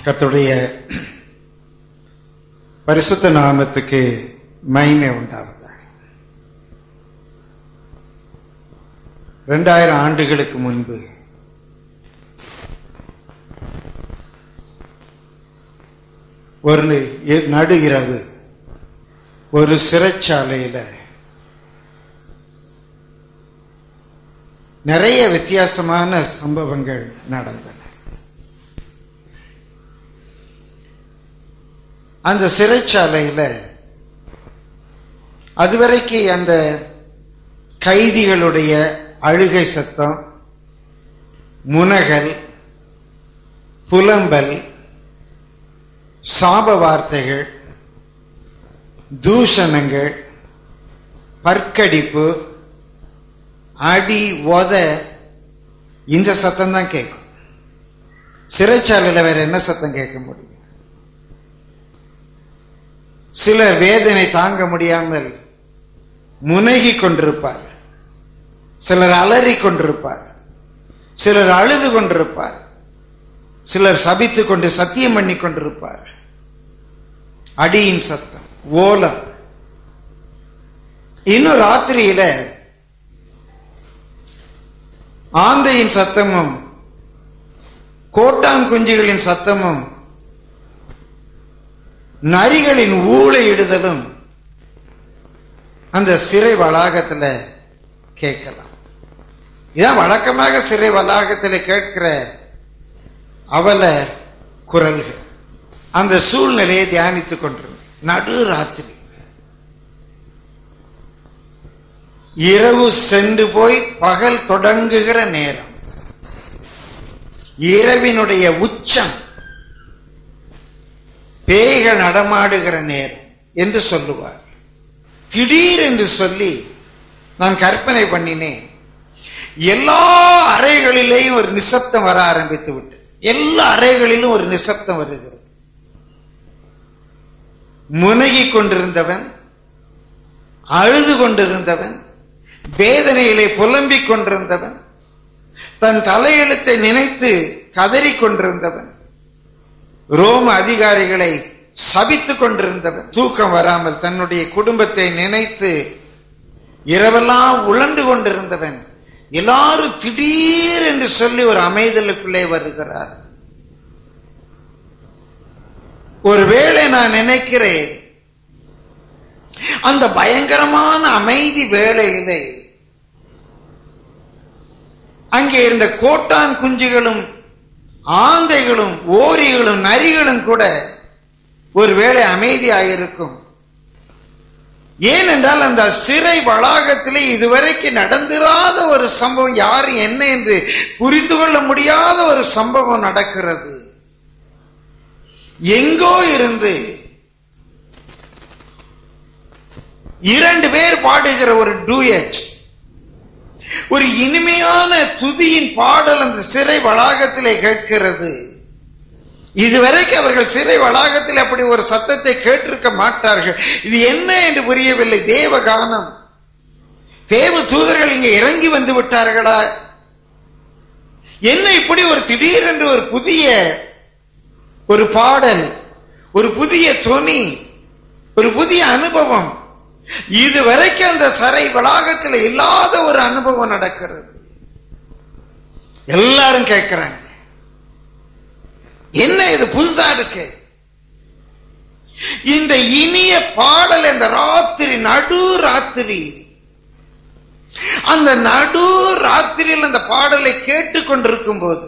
கர்த்தருடைய பரிசுத்த நாமத்துக்கு மகிமை உண்டாவதாக ரெண்டாயிரம் ஆண்டுகளுக்கு முன்பு ஒரு இ- நடு இரவு ஒரு சிறைச்சாலையில நிறைய வித்தியாசமான சம்பவங்கள் நடந்தன அந்த சிறைச்சாலையில அதுவரைக்கு அந்த கைதிகளுடைய அழுகை சத்தம் முனகல் புலம்பல் சாப வார்த்தைகள் தூஷணங்கள் பற்கடிப்பு அடி உத இந்த சத்தம் தான் கேட்கும் சிறைச்சாலையில் வேற என்ன சத்தம் கேட்க முடியும் சிலர் வேதனை தாங்க முடியாமல் முனகி கொண்டிருப்பார் சிலர் அலறி கொண்டிருப்பார் சிலர் அழுது கொண்டிருப்பார் சிலர் சபித்துக் கொண்டு சத்தியம் பண்ணி கொண்டிருப்பார் அடியின் சத்தம் ஓலம் இன்னும் ராத்திரியில ஆந்தையின் சத்தமும் கோட்டாங்குஞ்சுகளின் சத்தமும் நரிகளின் ஊழையிடுதலும் அந்த சிறை வளாகத்துல கேட்கலாம் இதான் வழக்கமாக சிறை வளாகத்தில் கேட்கிற அவல குரல்கள் அந்த சூழ்நிலையை தியானித்துக் கொண்டிருந்தேன் நடு ராத்திரி இரவு சென்று போய் பகல் தொடங்குகிற நேரம் இரவினுடைய உச்சம் பேய்கள் நடமாடுகிற நேரம் என்று சொல்லுவார் திடீர் என்று சொல்லி நான் கற்பனை பண்ணினேன் எல்லா அறைகளிலேயும் ஒரு நிசப்தம் வர ஆரம்பித்து விட்டது எல்லா அறைகளிலும் ஒரு நிசப்தம் வருகிறது முனகி கொண்டிருந்தவன் அழுது கொண்டிருந்தவன் வேதனையிலே புலம்பிக் கொண்டிருந்தவன் தன் தலையெழுத்தை நினைத்து கதறிக் கொண்டிருந்தவன் ரோம அதிகாரிகளை சபித்துக் கொண்டிருந்தவன் தூக்கம் வராமல் தன்னுடைய குடும்பத்தை நினைத்து இரவெல்லாம் உழண்டு கொண்டிருந்தவன் எல்லாரும் திடீர் என்று சொல்லி ஒரு அமைதலுக்குள்ளே வருகிறார் ஒருவேளை நான் நினைக்கிறேன் அந்த பயங்கரமான அமைதி வேளையிலே அங்கே இருந்த கோட்டான் குஞ்சுகளும் ஆந்தைகளும் ஓரிகளும் நரிகளும் கூட ஒருவேளை அமைதியாயிருக்கும் ஏனென்றால் அந்த சிறை வளாகத்திலே இதுவரைக்கு நடந்திராத ஒரு சம்பவம் யார் என்ன என்று புரிந்து கொள்ள முடியாத ஒரு சம்பவம் நடக்கிறது எங்கோ இருந்து இரண்டு பேர் பாடுகிற ஒரு டூயட் ஒரு இனிமையான துதியின் பாடல் அந்த சிறை வளாகத்திலே கேட்கிறது இதுவரைக்கும் அவர்கள் சிறை வளாகத்தில் அப்படி ஒரு சத்தத்தை கேட்டிருக்க மாட்டார்கள் இது என்ன என்று புரியவில்லை தேவகானம் தேவ தூதர்கள் இங்கே இறங்கி வந்து விட்டார்களா என்ன இப்படி ஒரு திடீரென்று ஒரு புதிய ஒரு பாடல் ஒரு புதிய தொனி ஒரு புதிய அனுபவம் இதுவரைக்கும் அந்த சிறை வளாகத்தில் இல்லாத ஒரு அனுபவம் நடக்கிறது எல்லாரும் கேட்கிறாங்க என்ன இது புதுசா இருக்கு இந்த இனிய பாடல் இந்த ராத்திரி நடு ராத்திரி அந்த நடு ராத்திரியில் அந்த பாடலை கேட்டுக்கொண்டிருக்கும் போது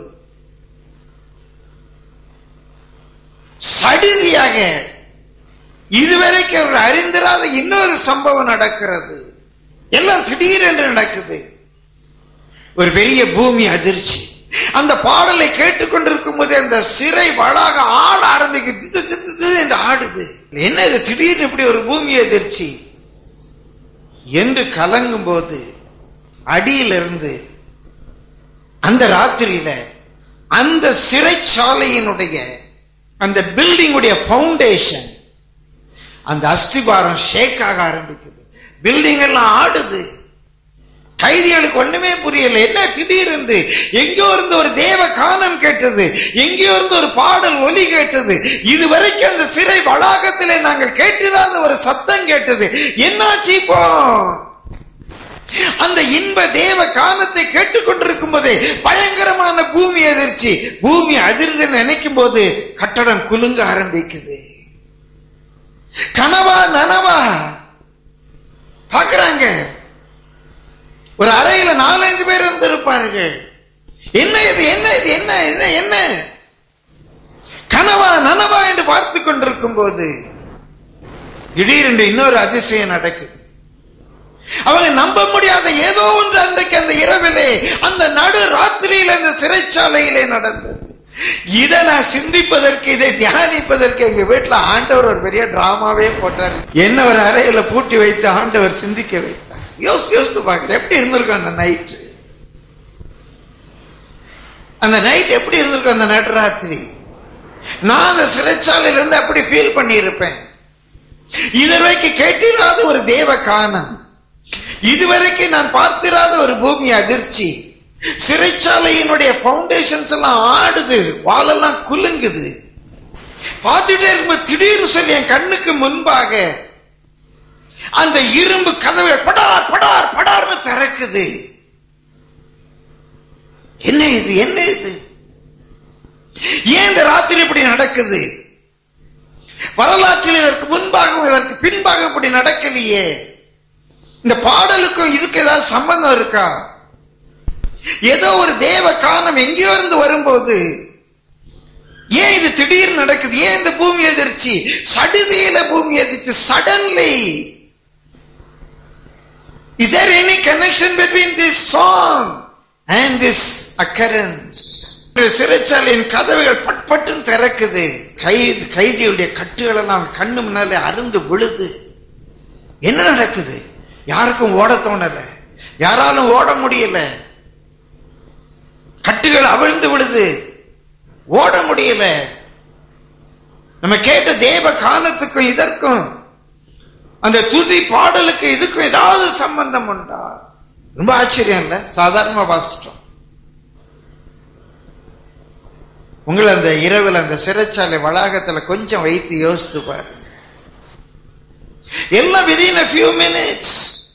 சடிதியாக இதுவரைக்கும் அவர் அறிந்திராத இன்னொரு சம்பவம் நடக்கிறது எல்லாம் திடீரென்று நடக்குது ஒரு பெரிய பூமி அதிர்ச்சி அந்த பாடலை கேட்டுக்கொண்டிருக்கும் போது அந்த சிறை வளாக ஆட ஆரம்பிக்குது திது திது திது என்று ஆடுது என்ன இது திடீர்னு இப்படி ஒரு பூமி அதிர்ச்சி என்று கலங்கும் போது அடியிலிருந்து அந்த ராத்திரியில அந்த சிறைச்சாலையினுடைய அந்த பில்டிங்குடைய ஃபவுண்டேஷன் அந்த அஸ்திபாரம் ஷேக் ஆக ஆரம்பிக்குது பில்டிங் எல்லாம் ஆடுது கைதிகளுக்கு ஒண்ணுமே புரியல என்ன திடீரென்று எங்கோ இருந்து ஒரு தேவ கானம் கேட்டது எங்கேயோ இருந்து ஒரு பாடல் ஒலி கேட்டது இதுவரைக்கும் அந்த சிறை வளாகத்திலே நாங்கள் கேட்டிராத ஒரு சத்தம் கேட்டது என்னாச்சு இப்போ அந்த இன்ப தேவ கானத்தை கேட்டுக்கொண்டிருக்கும் போதே பயங்கரமான பூமி அதிர்ச்சி பூமி அதிர்ந்து நினைக்கும் போது கட்டடம் குலுங்க ஆரம்பிக்குது கனவா நனவா பாக்குறாங்க ஒரு அறையில நாலஞ்சு பேர் இருந்திருப்பார்கள் என்ன இது என்ன இது என்ன என்ன என்ன கனவா நனவா என்று பார்த்து கொண்டிருக்கும் போது திடீரென்று இன்னொரு அதிசயம் நடக்குது அவங்க நம்ப முடியாத ஏதோ ஒன்று அன்றைக்கு அந்த இரவிலே அந்த நடு ராத்திரியில் அந்த சிறைச்சாலையிலே நடந்தது இதை நான் சிந்திப்பதற்கு இதை தியானிப்பதற்கு எங்க வீட்டுல ஆண்டவர் ஒரு பெரிய டிராமாவே போட்டார் என்ன ஒரு அறையில பூட்டி வைத்து ஆண்டவர் சிந்திக்க வைத்தார் யோசித்து யோசித்து பாக்குறேன் எப்படி இருந்திருக்கும் அந்த நைட் அந்த நைட் எப்படி இருந்திருக்கும் அந்த நடுராத்திரி நான் அந்த சிறைச்சாலையில இருந்து அப்படி ஃபீல் பண்ணி இருப்பேன் இதுவரைக்கும் கேட்டிராத ஒரு தேவ காணம் இதுவரைக்கும் நான் பார்த்திராத ஒரு பூமி அதிர்ச்சி சிறைச்சாலையினுடைய பவுண்டேஷன்ஸ் எல்லாம் ஆடுது வாலெல்லாம் குலுங்குது பார்த்துட்டே இருக்கும்போது திடீர்னு சொல்லி என் கண்ணுக்கு முன்பாக அந்த இரும்பு கதவை படார் படார் படார்னு திறக்குது என்ன இது என்ன இது ஏன் இந்த ராத்திரி இப்படி நடக்குது வரலாற்றில் இதற்கு முன்பாகவும் இதற்கு பின்பாக இப்படி நடக்கலையே இந்த பாடலுக்கும் இதுக்கு ஏதாவது சம்பந்தம் இருக்கா ஏதோ ஒரு தேவ காலம் எங்கேயோ இருந்து வரும்போது ஏன் இது திடீர்னு நடக்குது ஏன் இந்த பூமி எதிர்ச்சி சடுதியில பூமி எதிர்ச்சி suddenly is there any connection between this song and this occurrence சிறைச்சாலையின் கதவுகள் பட்பட்டுன்னு திறக்குது கைது கைதிகளுடைய கட்டுகள் எல்லாம் கண்ணு முன்னாலே அருந்து விழுது என்ன நடக்குது யாருக்கும் ஓட தோணல யாராலும் ஓட முடியல கட்டுகள் அவிழ்ந்து விழுது ஓட முடியல நம்ம கேட்ட தேவ காலத்துக்கும் இதற்கும் அந்த துதி பாடலுக்கு இதுக்கும் ஏதாவது சம்பந்தம் உண்டா ரொம்ப ஆச்சரியம் இல்ல சாதாரணமா வாசிச்சிட்டோம் உங்களை அந்த இரவில் அந்த சிறைச்சாலை வளாகத்துல கொஞ்சம் வைத்து யோசித்து பாருங்க எல்லாம் விதின் a few minutes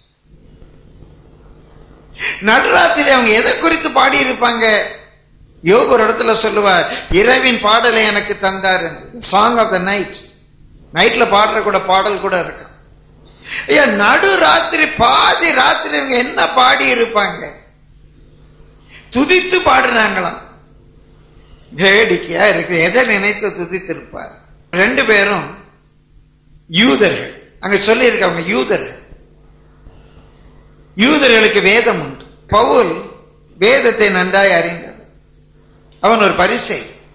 நடுராத்திரி அவங்க எதை குறித்து பாடி இருப்பாங்க யோக ஒரு இடத்துல சொல்லுவார் இரவின் பாடலை எனக்கு தந்தார் சாங் ஆஃப் த நைட் நைட்ல பாடுற கூட பாடல் கூட இருக்கு ஐயா நடு ராத்திரி பாதி ராத்திரி இவங்க என்ன பாடி இருப்பாங்க துதித்து பாடுனாங்களாம் வேடிக்கையா இருக்கு எதை நினைத்து துதித்திருப்பார் ரெண்டு பேரும் யூதர்கள் அங்க சொல்லியிருக்காங்க யூதர்கள் யூதர்களுக்கு வேதம் உண்டு பவுல் வேதத்தை நன்றாய் அறிந்தவர் அவன் ஒரு பரிசை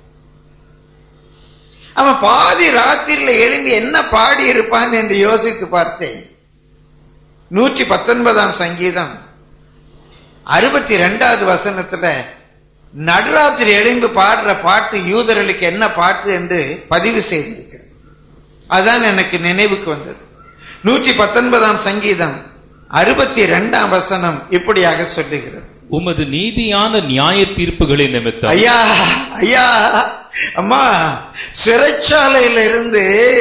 அவன் பாதி ராத்திரியில எழும்பி என்ன பாடி இருப்பான் என்று யோசித்து பார்த்தேன் நூற்றி பத்தொன்பதாம் சங்கீதம் அறுபத்தி ரெண்டாவது வசனத்துல நடுராத்திரி எழும்பி பாடுற பாட்டு யூதர்களுக்கு என்ன பாட்டு என்று பதிவு செய்திருக்கிறேன் அதான் எனக்கு நினைவுக்கு வந்தது நூற்றி பத்தொன்பதாம் சங்கீதம் அறுபத்தி ரெண்டாம் வசனம் இப்படியாக சொல்லுகிறது உமது நீதியான நியாய தீர்ப்புகளின் நிமித்தம் ஐயா ஐயா அம்மா சிறைச்சாலையில இருந்து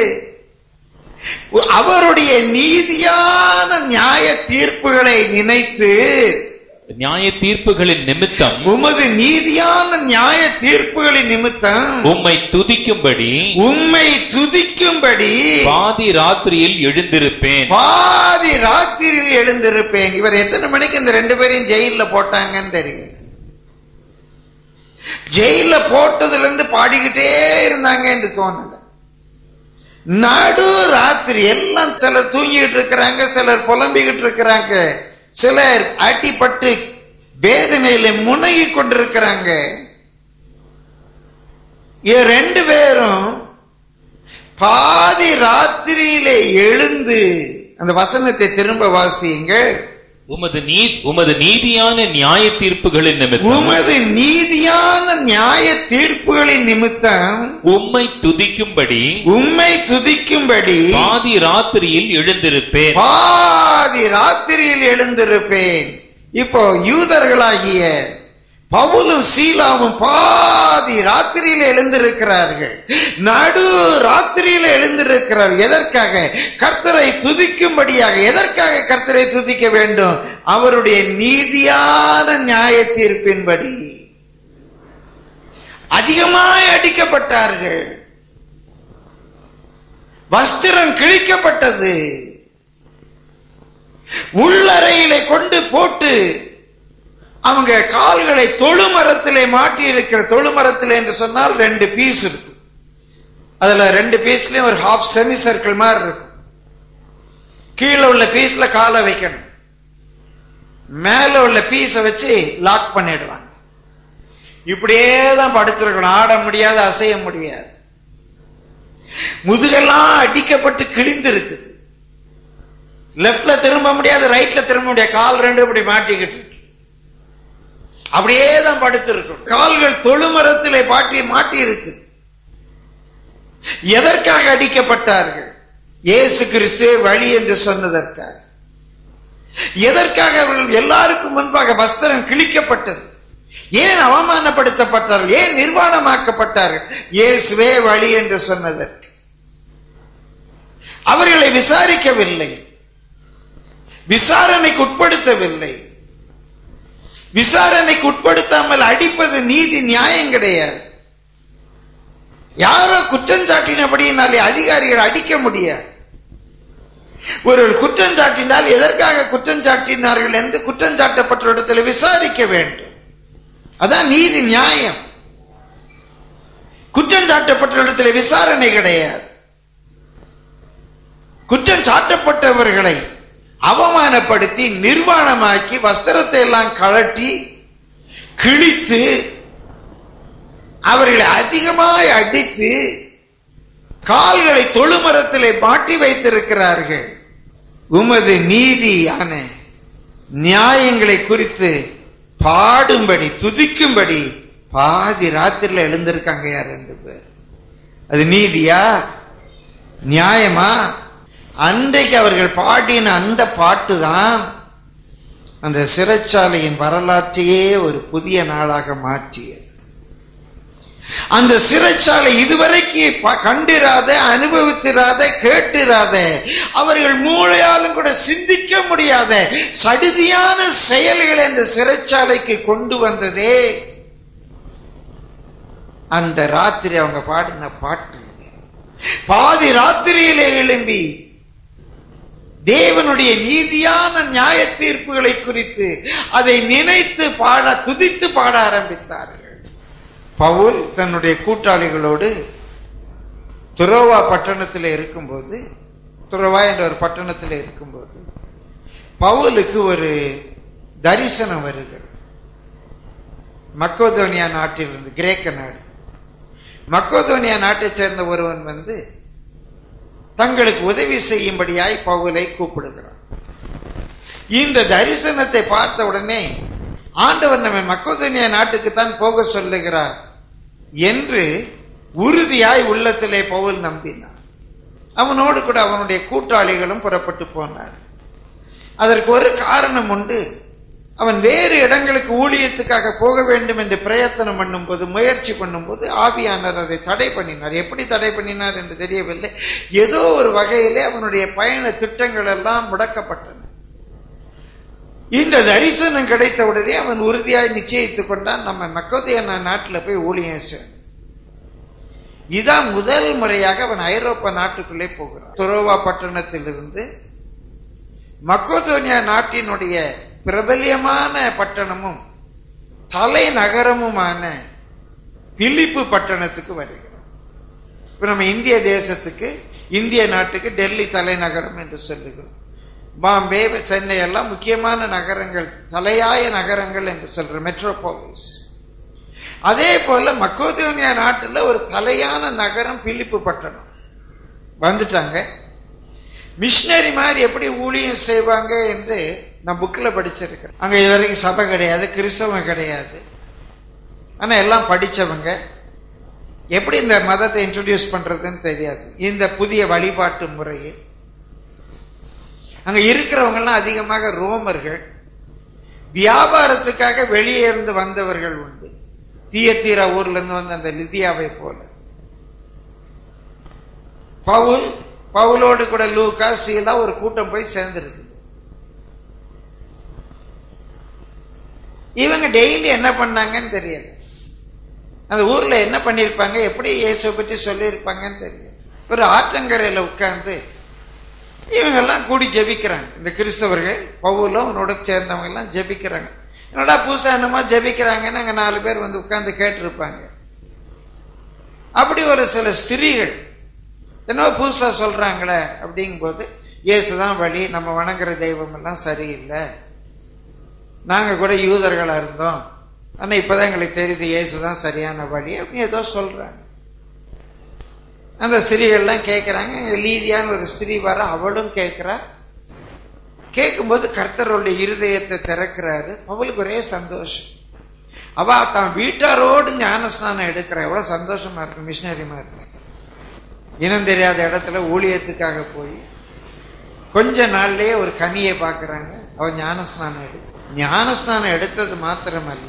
அவருடைய நீதியான நியாய தீர்ப்புகளை நினைத்து நியாய தீர்ப்புகளின் நிமித்தம் உமது நீதியான நியாய தீர்ப்புகளின் நிமித்தம் உம்மை துதிக்கும்படி உம்மை துதிக்கும்படி பாதி ராத்திரியில் எழுந்திருப்பேன் பாதி ராத்திரியில் எழுந்திருப்பேன் இவர் எத்தனை மணிக்கு இந்த ரெண்டு பேரையும் ஜெயில போட்டாங்கன்னு தெரியும் ஜெயில போட்டதுல இருந்து பாடிக்கிட்டே இருந்தாங்க என்று தோணல நடு ராத்திரி எல்லாம் சிலர் தூங்கிட்டு இருக்கிறாங்க சிலர் புலம்பிக்கிட்டு இருக்கிறாங்க சிலர் அடிபட்டு வேதனையில முனகி கொண்டிருக்கிறாங்க இது ரெண்டு பேரும் பாதி ராத்திரியிலே எழுந்து அந்த வசனத்தை திரும்ப வாசியுங்கள் உமது நீ உமது நீதியான நியாய தீர்ப்புகளின் நிமித்தம் உமது நீதியான நியாய தீர்ப்புகளின் நிமித்தம் உம்மை துதிக்கும்படி உம்மை துதிக்கும்படி பாதி ராத்திரியில் எழுந்திருப்பேன் பாதி ராத்திரியில் எழுந்திருப்பேன் இப்போ யூதர்களாகிய பவுலும் சீலாவும் பாதி ராத்திரியில எழுந்திருக்கிறார்கள் நடு ராத்திரியில எழுந்திருக்கிறார் எதற்காக கர்த்தரை துதிக்கும்படியாக எதற்காக கர்த்தரை துதிக்க வேண்டும் அவருடைய நீதியான நியாய தீர்ப்பின்படி அதிகமாய் அடிக்கப்பட்டார்கள் வஸ்திரம் கிழிக்கப்பட்டது உள்ளறையிலே கொண்டு போட்டு அவங்க கால்களை தொழுமரத்திலே மாட்டி இருக்கிற தொழுமரத்திலே என்று சொன்னால் ரெண்டு பீஸ் இருக்கு அதுல ரெண்டு பீஸ்லயும் ஒரு ஹாஃப் செமி சர்க்கிள் மாதிரி இருக்கும் கீழே உள்ள பீஸ்ல காலை வைக்கணும் மேல உள்ள பீஸை வச்சு லாக் பண்ணிடுவாங்க இப்படியே தான் படுத்திருக்கணும் ஆட முடியாது அசைய முடியாது முதுகெல்லாம் அடிக்கப்பட்டு கிழிந்து இருக்குது லெப்ட்ல திரும்ப முடியாது ரைட்ல திரும்ப முடியாது கால் ரெண்டு இப்படி மாட்டிக்கிட்டு இருக்கு அப்படியே தான் படுத்திருக்கணும் கால்கள் தொழுமரத்திலே பாட்டி மாட்டி இருக்குது எதற்காக அடிக்கப்பட்டார்கள் இயேசு கிறிஸ்து வழி என்று சொன்னதற்காக எதற்காக அவர்கள் எல்லாருக்கும் முன்பாக வஸ்திரம் கிழிக்கப்பட்டது ஏன் அவமானப்படுத்தப்பட்டார்கள் ஏன் நிர்வாணமாக்கப்பட்டார்கள் இயேசுவே வழி என்று சொன்னதற்கு அவர்களை விசாரிக்கவில்லை விசாரணைக்கு உட்படுத்தவில்லை விசாரணைக்கு உட்படுத்தாமல் அடிப்பது நீதி நியாயம் கிடையாது யாரோ குற்றம் சாட்டினபடியினாலே அதிகாரிகள் அடிக்க முடியாது ஒரு குற்றம் சாட்டினால் எதற்காக குற்றம் சாட்டினார்கள் என்று குற்றம் சாட்டப்பட்ட இடத்துல விசாரிக்க வேண்டும் அதான் நீதி நியாயம் குற்றம் சாட்டப்பட்ட இடத்துல விசாரணை கிடையாது குற்றம் சாட்டப்பட்டவர்களை அவமானப்படுத்தி நிர்வாணமாக்கி வஸ்திரத்தை எல்லாம் கழட்டி கிழித்து அவர்களை அதிகமாய் அடித்து கால்களை தொழுமரத்திலே மாட்டி வைத்திருக்கிறார்கள் உமது நீதியான நியாயங்களை குறித்து பாடும்படி துதிக்கும்படி பாதி ராத்திரில எழுந்திருக்காங்க யார் ரெண்டு பேர் அது நீதியா நியாயமா அன்றைக்கு அவர்கள் பாடின அந்த பாட்டு தான் அந்த சிறைச்சாலையின் வரலாற்றையே ஒரு புதிய நாளாக மாற்றியது அந்த சிறைச்சாலை இதுவரைக்கு ப- கண்டிராத அனுபவித்திராத கேட்டிராத அவர்கள் மூளையாலும் கூட சிந்திக்க முடியாத சடுதியான செயல்களை அந்த சிறைச்சாலைக்கு கொண்டு வந்ததே அந்த ராத்திரி அவங்க பாடின பாட்டு பாதி ராத்திரியிலே எழும்பி தேவனுடைய நீதியான நியாய தீர்ப்புகளை குறித்து அதை நினைத்து பாட துதித்து பாட ஆரம்பித்தார்கள் பவுல் தன்னுடைய கூட்டாளிகளோடு துரோவா பட்டணத்தில் இருக்கும்போது துரோவா என்ற ஒரு பட்டணத்தில் இருக்கும்போது பவுலுக்கு ஒரு தரிசனம் வருகிறது மக்கோதோனியா நாட்டிலிருந்து கிரேக்க நாடு மக்கோதோனியா நாட்டைச் சேர்ந்த ஒருவன் வந்து தங்களுக்கு உதவி செய்யும்படியாய் பவுலை கூப்பிடுகிறான் இந்த தரிசனத்தை பார்த்த உடனே ஆண்டவர் நம்மை மக்கோதோனியா நாட்டுக்கு தான் போக சொல்லுகிறார் என்று உறுதியாய் உள்ளத்திலே பவுல் நம்பினான் அவனோடு கூட அவனுடைய கூட்டாளிகளும் புறப்பட்டு போனார் அதற்கு ஒரு காரணம் உண்டு அவன் வேறு இடங்களுக்கு ஊழியத்துக்காக போக வேண்டும் என்று பிரயத்தனம் பண்ணும்போது முயற்சி பண்ணும்போது ஆவியானவர் அதை தடை பண்ணினார் எப்படி தடை பண்ணினார் என்று தெரியவில்லை ஏதோ ஒரு வகையிலே அவனுடைய பயண திட்டங்கள் எல்லாம் முடக்கப்பட்டன இந்த தரிசனம் கிடைத்த உடனே அவன் உறுதியாய் நிச்சயித்துக் கொண்டான் நம்ம மக்கோதைய நாட்டில் போய் ஊழியம் செய்யணும் இதான் முதல் முறையாக அவன் ஐரோப்பா நாட்டுக்குள்ளே போகிறான் துரோவா பட்டணத்திலிருந்து மக்கோதோனியா நாட்டினுடைய பிரபல்யமான பட்டணமும் தலைநகரமுமான பிலிப்பு பட்டணத்துக்கு வருகிறோம் இப்ப நம்ம இந்திய தேசத்துக்கு இந்திய நாட்டுக்கு டெல்லி தலைநகரம் என்று சொல்லுகிறோம் பாம்பே சென்னை எல்லாம் முக்கியமான நகரங்கள் தலையாய நகரங்கள் என்று சொல்ற மெட்ரோபோலிஸ் அதே போல மக்கோதோனியா நாட்டுல ஒரு தலையான நகரம் பிலிப்பு பட்டணம் வந்துட்டாங்க மிஷினரி மாதிரி எப்படி ஊழியம் செய்வாங்க என்று நான் புக்கில் படிச்சிருக்கேன் அங்க இது வரைக்கும் சபை கிடையாது கிறிஸ்தவம் கிடையாது ஆனா எல்லாம் படிச்சவங்க எப்படி இந்த மதத்தை இன்ட்ரடியூஸ் பண்றதுன்னு தெரியாது இந்த புதிய வழிபாட்டு முறையை அங்க இருக்கிறவங்கெல்லாம் அதிகமாக ரோமர்கள் வியாபாரத்துக்காக வெளியே இருந்து வந்தவர்கள் உண்டு தீயத்தீரா ஊர்ல இருந்து வந்த அந்த லிதியாவை போல பவுல் பவுலோடு கூட லூக்கா சீலா ஒரு கூட்டம் போய் சேர்ந்திருக்கு இவங்க டெய்லி என்ன பண்ணாங்கன்னு தெரியல அந்த ஊர்ல என்ன பண்ணிருப்பாங்க எப்படி இயேசுவை பற்றி சொல்லியிருப்பாங்கன்னு தெரியல ஒரு ஆற்றங்கரையில உட்கார்ந்து இவங்கெல்லாம் கூடி ஜெபிக்கிறாங்க இந்த கிறிஸ்தவர்கள் பவுலும் அவனோட சேர்ந்தவங்க எல்லாம் ஜெபிக்கிறாங்க என்னடா புதுசா என்னமோ ஜெபிக்கிறாங்கன்னு அங்க நாலு பேர் வந்து உட்கார்ந்து கேட்டிருப்பாங்க அப்படி ஒரு சில ஸ்திரீகள் என்னவோ புதுசா சொல்றாங்களே அப்படிங்கும்போது இயேசுதான் வழி நம்ம வணங்குற தெய்வம் எல்லாம் சரியில்லை நாங்க கூட யூதர்களா இருந்தோம் ஆனா இப்பதான் எங்களுக்கு தெரியுது இயேசுதான் சரியான வழி அப்படின்னு ஏதோ சொல்றாங்க அந்த ஸ்திரீகள்லாம் கேட்குறாங்க லீதியான ஒரு ஸ்திரீ வர அவளும் கேட்குறா கேட்கும்போது கர்த்தருடைய இருதயத்தை திறக்கிறாரு அவளுக்கு ஒரே சந்தோஷம் அவ தான் வீட்டாரோடு ஞானஸ்நானம் எடுக்கிற எவ்வளவு சந்தோஷமா இருக்கு மிஷினரிமா இருக்கு இனம் தெரியாத இடத்துல ஊழியத்துக்காக போய் கொஞ்ச நாள்லயே ஒரு கனியை பார்க்கறாங்க அவ ஞானஸ்நானம் எடுத்து ஞானஸ்நானம் எடுத்தது மாத்திரமல்ல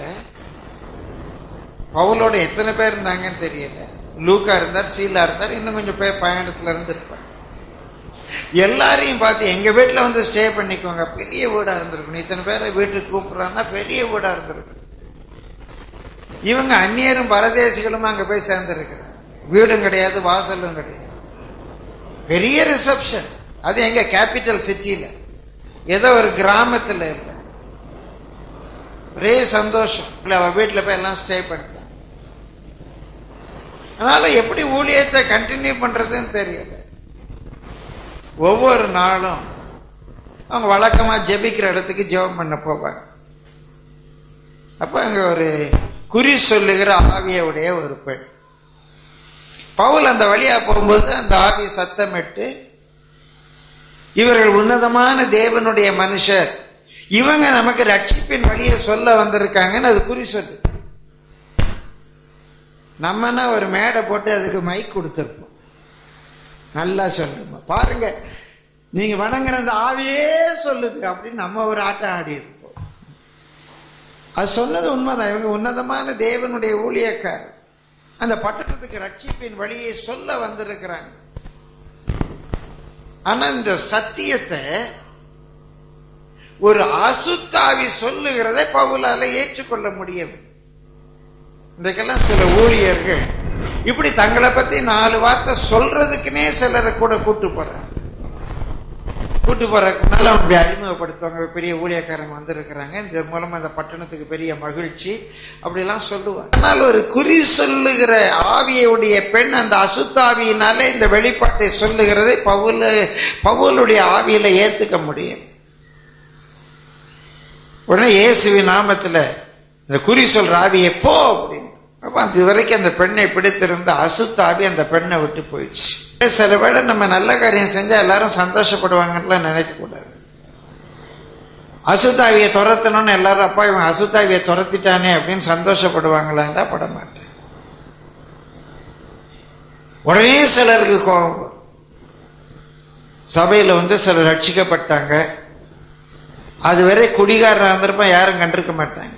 பவுலோட எத்தனை பேர் இருந்தாங்கன்னு தெரியல லூக்கா இருந்தார் சீலா இருந்தார் இன்னும் கொஞ்சம் பேர் பயணத்துல இருந்திருப்பாங்க எல்லாரையும் பார்த்து எங்க வீட்டுல வந்து ஸ்டே பண்ணிக்கோங்க பெரிய வீடா இருந்திருக்கணும் இத்தனை பேரை வீட்டுக்கு கூப்பிடுறான்னா பெரிய வீடா இருந்திருக்கும் இவங்க அந்நியரும் பரதேசிகளும் அங்க போய் சேர்ந்திருக்கிறாங்க வீடும் கிடையாது வாசலும் கிடையாது பெரிய ரிசப்ஷன் அது எங்க கேபிட்டல் சிட்டியில ஏதோ ஒரு கிராமத்துல இல்லை ஒரே சந்தோஷம் இல்லை அவ வீட்டுல போய் எல்லாம் ஸ்டே பண்ணிட்டான் அதனால எப்படி ஊழியத்தை கண்டினியூ பண்றதுன்னு தெரியல ஒவ்வொரு நாளும் அவங்க வழக்கமா ஜெபிக்கிற இடத்துக்கு ஜெபம் பண்ண போவாங்க அப்ப அங்க ஒரு குறி சொல்லுகிற ஆவியுடைய ஒரு பெண் பவுல் அந்த வழியா போகும்போது அந்த ஆவி சத்தமிட்டு இவர்கள் உன்னதமான தேவனுடைய மனுஷர் இவங்க நமக்கு ரட்சிப்பின் வழியை சொல்ல வந்திருக்காங்கன்னு அது குறி சொல்லு நம்மனா ஒரு மேடை போட்டு அதுக்கு மைக் கொடுத்துருப்போம் நல்லா சொல்லுமா பாருங்க நீங்க வணங்குற அந்த ஆவியே சொல்லுது அப்படின்னு நம்ம ஒரு ஆட்டம் ஆடி இருப்போம் அது சொன்னது உண்மைதான் இவங்க உன்னதமான தேவனுடைய ஊழியக்காரர் அந்த பட்டணத்துக்கு ரட்சிப்பின் வழியை சொல்ல வந்திருக்கிறாங்க ஆனா இந்த சத்தியத்தை ஒரு அசுத்தாவி சொல்லுகிறதை பவுலால ஏற்றுக்கொள்ள முடியும் இன்றைக்கெல்லாம் சில ஊழியர்கள் இப்படி தங்களை பத்தி நாலு வார்த்தை சொல்றதுக்குன்னே சிலரை கூட கூட்டு போறாங்க கூட்டு போறதுக்குனால அவங்க இப்படி அறிமுகப்படுத்துவாங்க பெரிய ஊழியக்காரங்க வந்திருக்கிறாங்க இந்த மூலமா இந்த பட்டணத்துக்கு பெரிய மகிழ்ச்சி அப்படிலாம் சொல்லுவாங்க ஆனால் ஒரு குறி சொல்லுகிற ஆவியுடைய பெண் அந்த அசுத்தாவியினால இந்த வெளிப்பாட்டை சொல்லுகிறதை பவுல பவுலுடைய ஆவியில ஏத்துக்க முடியும் உடனே இயேசுவின் நாமத்துல இந்த குறி சொல்ற ஆவியை போ அப்படின்னு அப்ப அது வரைக்கும் அந்த பெண்ணை பிடித்திருந்த அசுத்தாவி அந்த பெண்ணை விட்டு போயிடுச்சு சில வேளை நம்ம நல்ல காரியம் செஞ்சா எல்லாரும் சந்தோஷப்படுவாங்கன்னு நினைக்க கூடாது அசுத்தாவியை துரத்தணும்னு எல்லாரும் அப்பா இவன் அசுத்தாவியை துரத்திட்டானே அப்படின்னு சந்தோஷப்படுவாங்களாண்டா பட மாட்டேன் உடனே சிலருக்கு கோபம் வரும். சபையில வந்து சிலர் ரட்சிக்கப்பட்டாங்க அதுவரை குடிகாரன் இருந்திருப்பான் யாரும் கண்டிருக்க மாட்டாங்க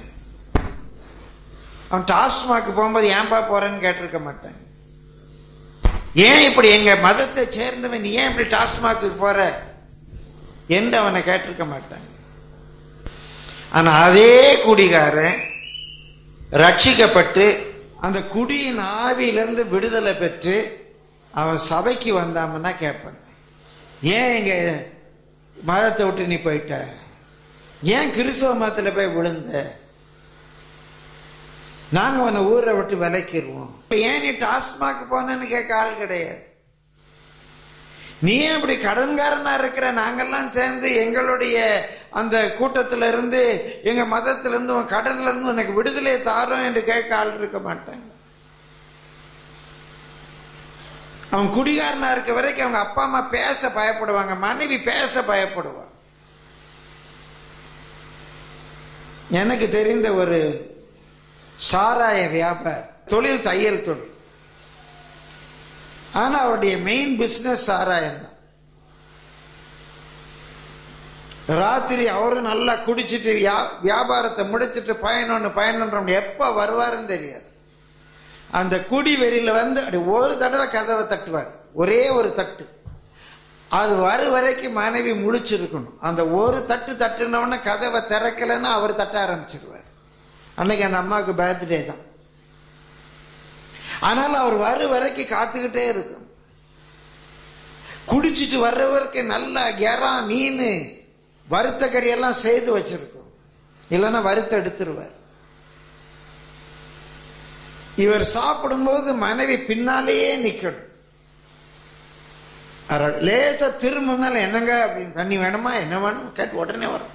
அவன் டாஸ்மாக்கு போகும்போது ஏன்பா போறேன்னு கேட்டிருக்க மாட்டாங்க ஏன் இப்படி எங்க மதத்தை சேர்ந்தவன் நீ ஏன் இப்படி டாஸ்மாக்கு போற என்று அவனை கேட்டிருக்க மாட்டாங்க ஆனா அதே குடிகாரன் ரட்சிக்கப்பட்டு அந்த குடியின் ஆவியிலிருந்து விடுதலை பெற்று அவன் சபைக்கு வந்தாமன்னா கேட்பாங்க ஏன் எங்க மதத்தை விட்டு நீ போயிட்ட ஏன் கிறிஸ்தவ மதத்துல போய் விழுந்த நாங்க உன்னை ஊரை விட்டு விலைக்கிடுவோம் இப்ப ஏன் நீ டாஸ்மாக் போனேன்னு கேட்க ஆள் கிடையாது நீ ஏன் இப்படி கடன்காரனா இருக்கிற நாங்கெல்லாம் சேர்ந்து எங்களுடைய அந்த கூட்டத்துல இருந்து எங்க மதத்துல இருந்து உன் கடன்ல இருந்து உனக்கு விடுதலை தாரோம் என்று கேட்க ஆள் இருக்க மாட்டாங்க அவன் குடிகாரனா இருக்க வரைக்கும் அவங்க அப்பா அம்மா பேச பயப்படுவாங்க மனைவி பேச பயப்படுவாங்க எனக்கு தெரிந்த ஒரு சாராய வியாபார தொழில் தையல் தொழில் ஆனா அவருடைய மெயின் பிசினஸ் சாராயம் தான் ராத்திரி அவரும் நல்லா குடிச்சிட்டு வியா- வியாபாரத்தை முடிச்சிட்டு பயனொன்று பயனொன்று எப்ப வருவாருன்னு தெரியாது அந்த குடி வெறியில வந்து அப்படி ஒரு தடவை கதவை தட்டுவார் ஒரே ஒரு தட்டு அது வரு வரைக்கும் மனைவி முழிச்சிருக்கணும் அந்த ஒரு தட்டு தட்டுனவொடனே கதவை திறக்கலைன்னா அவர் தட்ட ஆரம்பிச்சிருவார் அன்னைக்கு அந்த அம்மாவுக்கு பர்த்டே தான் ஆனால் அவர் வரு வரைக்கும் காத்துக்கிட்டே இருக்கணும் குடிச்சிட்டு வர்றவருக்கு நல்லா எறா மீன் வறுத்த கறியெல்லாம் செய்து வச்சிருக்கும் இல்லைன்னா வறுத்து எடுத்துருவார் இவர் சாப்பிடும்போது மனைவி பின்னாலேயே நிக்கணும் அவர் லேசா திரும்பினால என்னங்க அப்படின்னு தண்ணி வேணுமா என்ன வேணும் கேட்டு உடனே வரும்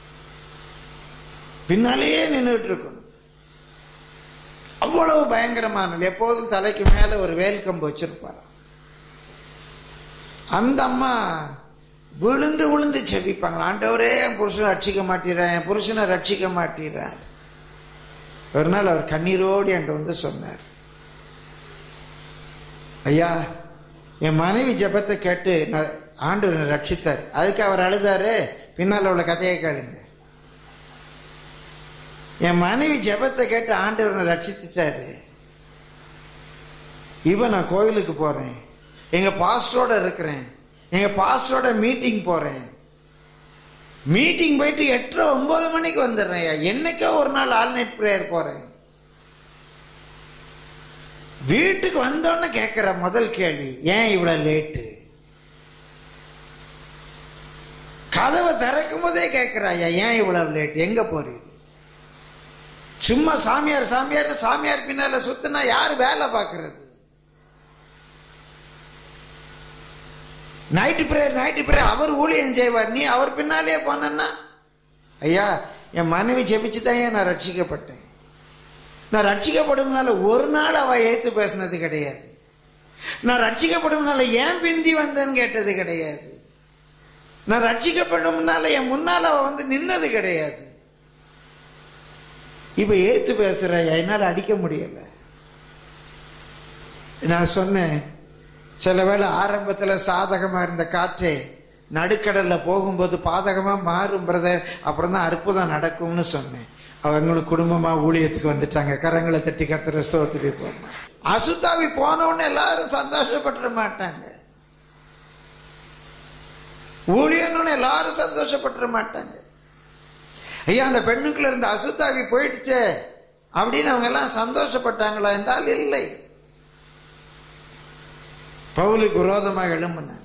பின்னாலேயே நின்றுட்டு இருக்கணும் அவ்வளவு பயங்கரமான எப்போதும் தலைக்கு மேல ஒரு வேல்கம்பு வச்சிருப்பார் அந்த அம்மா விழுந்து விழுந்து செபிப்பாங்க ஆண்டவரே என் புருஷனை ரட்சிக்க மாட்டேறேன் என் புருஷனை ரட்சிக்க மாட்டேறேன் ஒரு நாள் அவர் கண்ணீரோடு என்கிட்ட வந்து சொன்னார் ஐயா என் மனைவி ஜெபத்தை கேட்டு நான் ஆண்டவர் ரட்சித்தார் அதுக்கு அவர் அழுதாரு பின்னால் உள்ள கதையை கேளுங்க என் மனைவி ஜெபத்தை கேட்டு ஆண்டவர் ரட்சித்துட்டாரு இவன் நான் கோயிலுக்கு போறேன் எங்க பாஸ்டரோட இருக்கிறேன் எங்க பாஸ்டரோட மீட்டிங் போறேன் மீட்டிங் போயிட்டு எட்டரை ஒன்பது மணிக்கு வந்துடுறேன் ஐயா என்னைக்கோ ஒரு நாள் ஆல் நைட் ப்ரேயர் போறேன் வீட்டுக்கு வந்தோடனே கேட்கிற முதல் கேள்வி ஏன் இவ்வளவு லேட்டு கதவை திறக்கும் போதே கேட்கிறாயா ஏன் இவ்வளவு லேட் எங்க போறீங்க சும்மா சாமியார் சாமியார் சாமியார் பின்னால சுத்தினா யார் வேலை பார்க்கறது நைட்டு பிரேயர் நைட்டு பிரேயர் அவர் ஊழியம் செய்வார் நீ அவர் பின்னாலே போனன்னா ஐயா என் மனைவி ஜெபிச்சு தான் நான் ரட்சிக்கப்பட்டேன் நான் ரட்சிக்கப்படும்னால ஒரு நாள் அவ ஏத்து பேசினது கிடையாது நான் ரட்சிக்கப்படும்னால ஏன் பிந்தி வந்தேன்னு கேட்டது கிடையாது நான் ரட்சிக்கப்படும்னால என் முன்னால அவ வந்து நின்னது கிடையாது இப்ப ஏத்து பேசுற என்னால் அடிக்க முடியல நான் சொன்னேன் சில வேளை ஆரம்பத்தில் சாதகமா இருந்த காற்றே நடுக்கடல்ல போகும்போது பாதகமா மாறும் பிரதர் அப்புறம் தான் அற்புதம் நடக்கும்னு சொன்னேன் அவங்களுக்கு குடும்பமா ஊழியத்துக்கு வந்துட்டாங்க கரங்களை தட்டி கத்துற ஸ்தோத்திரி போன அசுத்தாவி போன உடனே எல்லாரும் சந்தோஷப்பட்டுற மாட்டாங்க ஊழியன்னு எல்லாரும் சந்தோஷப்பட்டுற மாட்டாங்க ஐயா அந்த பெண்ணுக்குள்ள இருந்த அசுத்தாவி போயிடுச்சே அப்படின்னு அவங்க எல்லாம் சந்தோஷப்பட்டாங்களா என்றால் இல்லை பவுலுக்கு விரோதமாக எழும்பினாங்க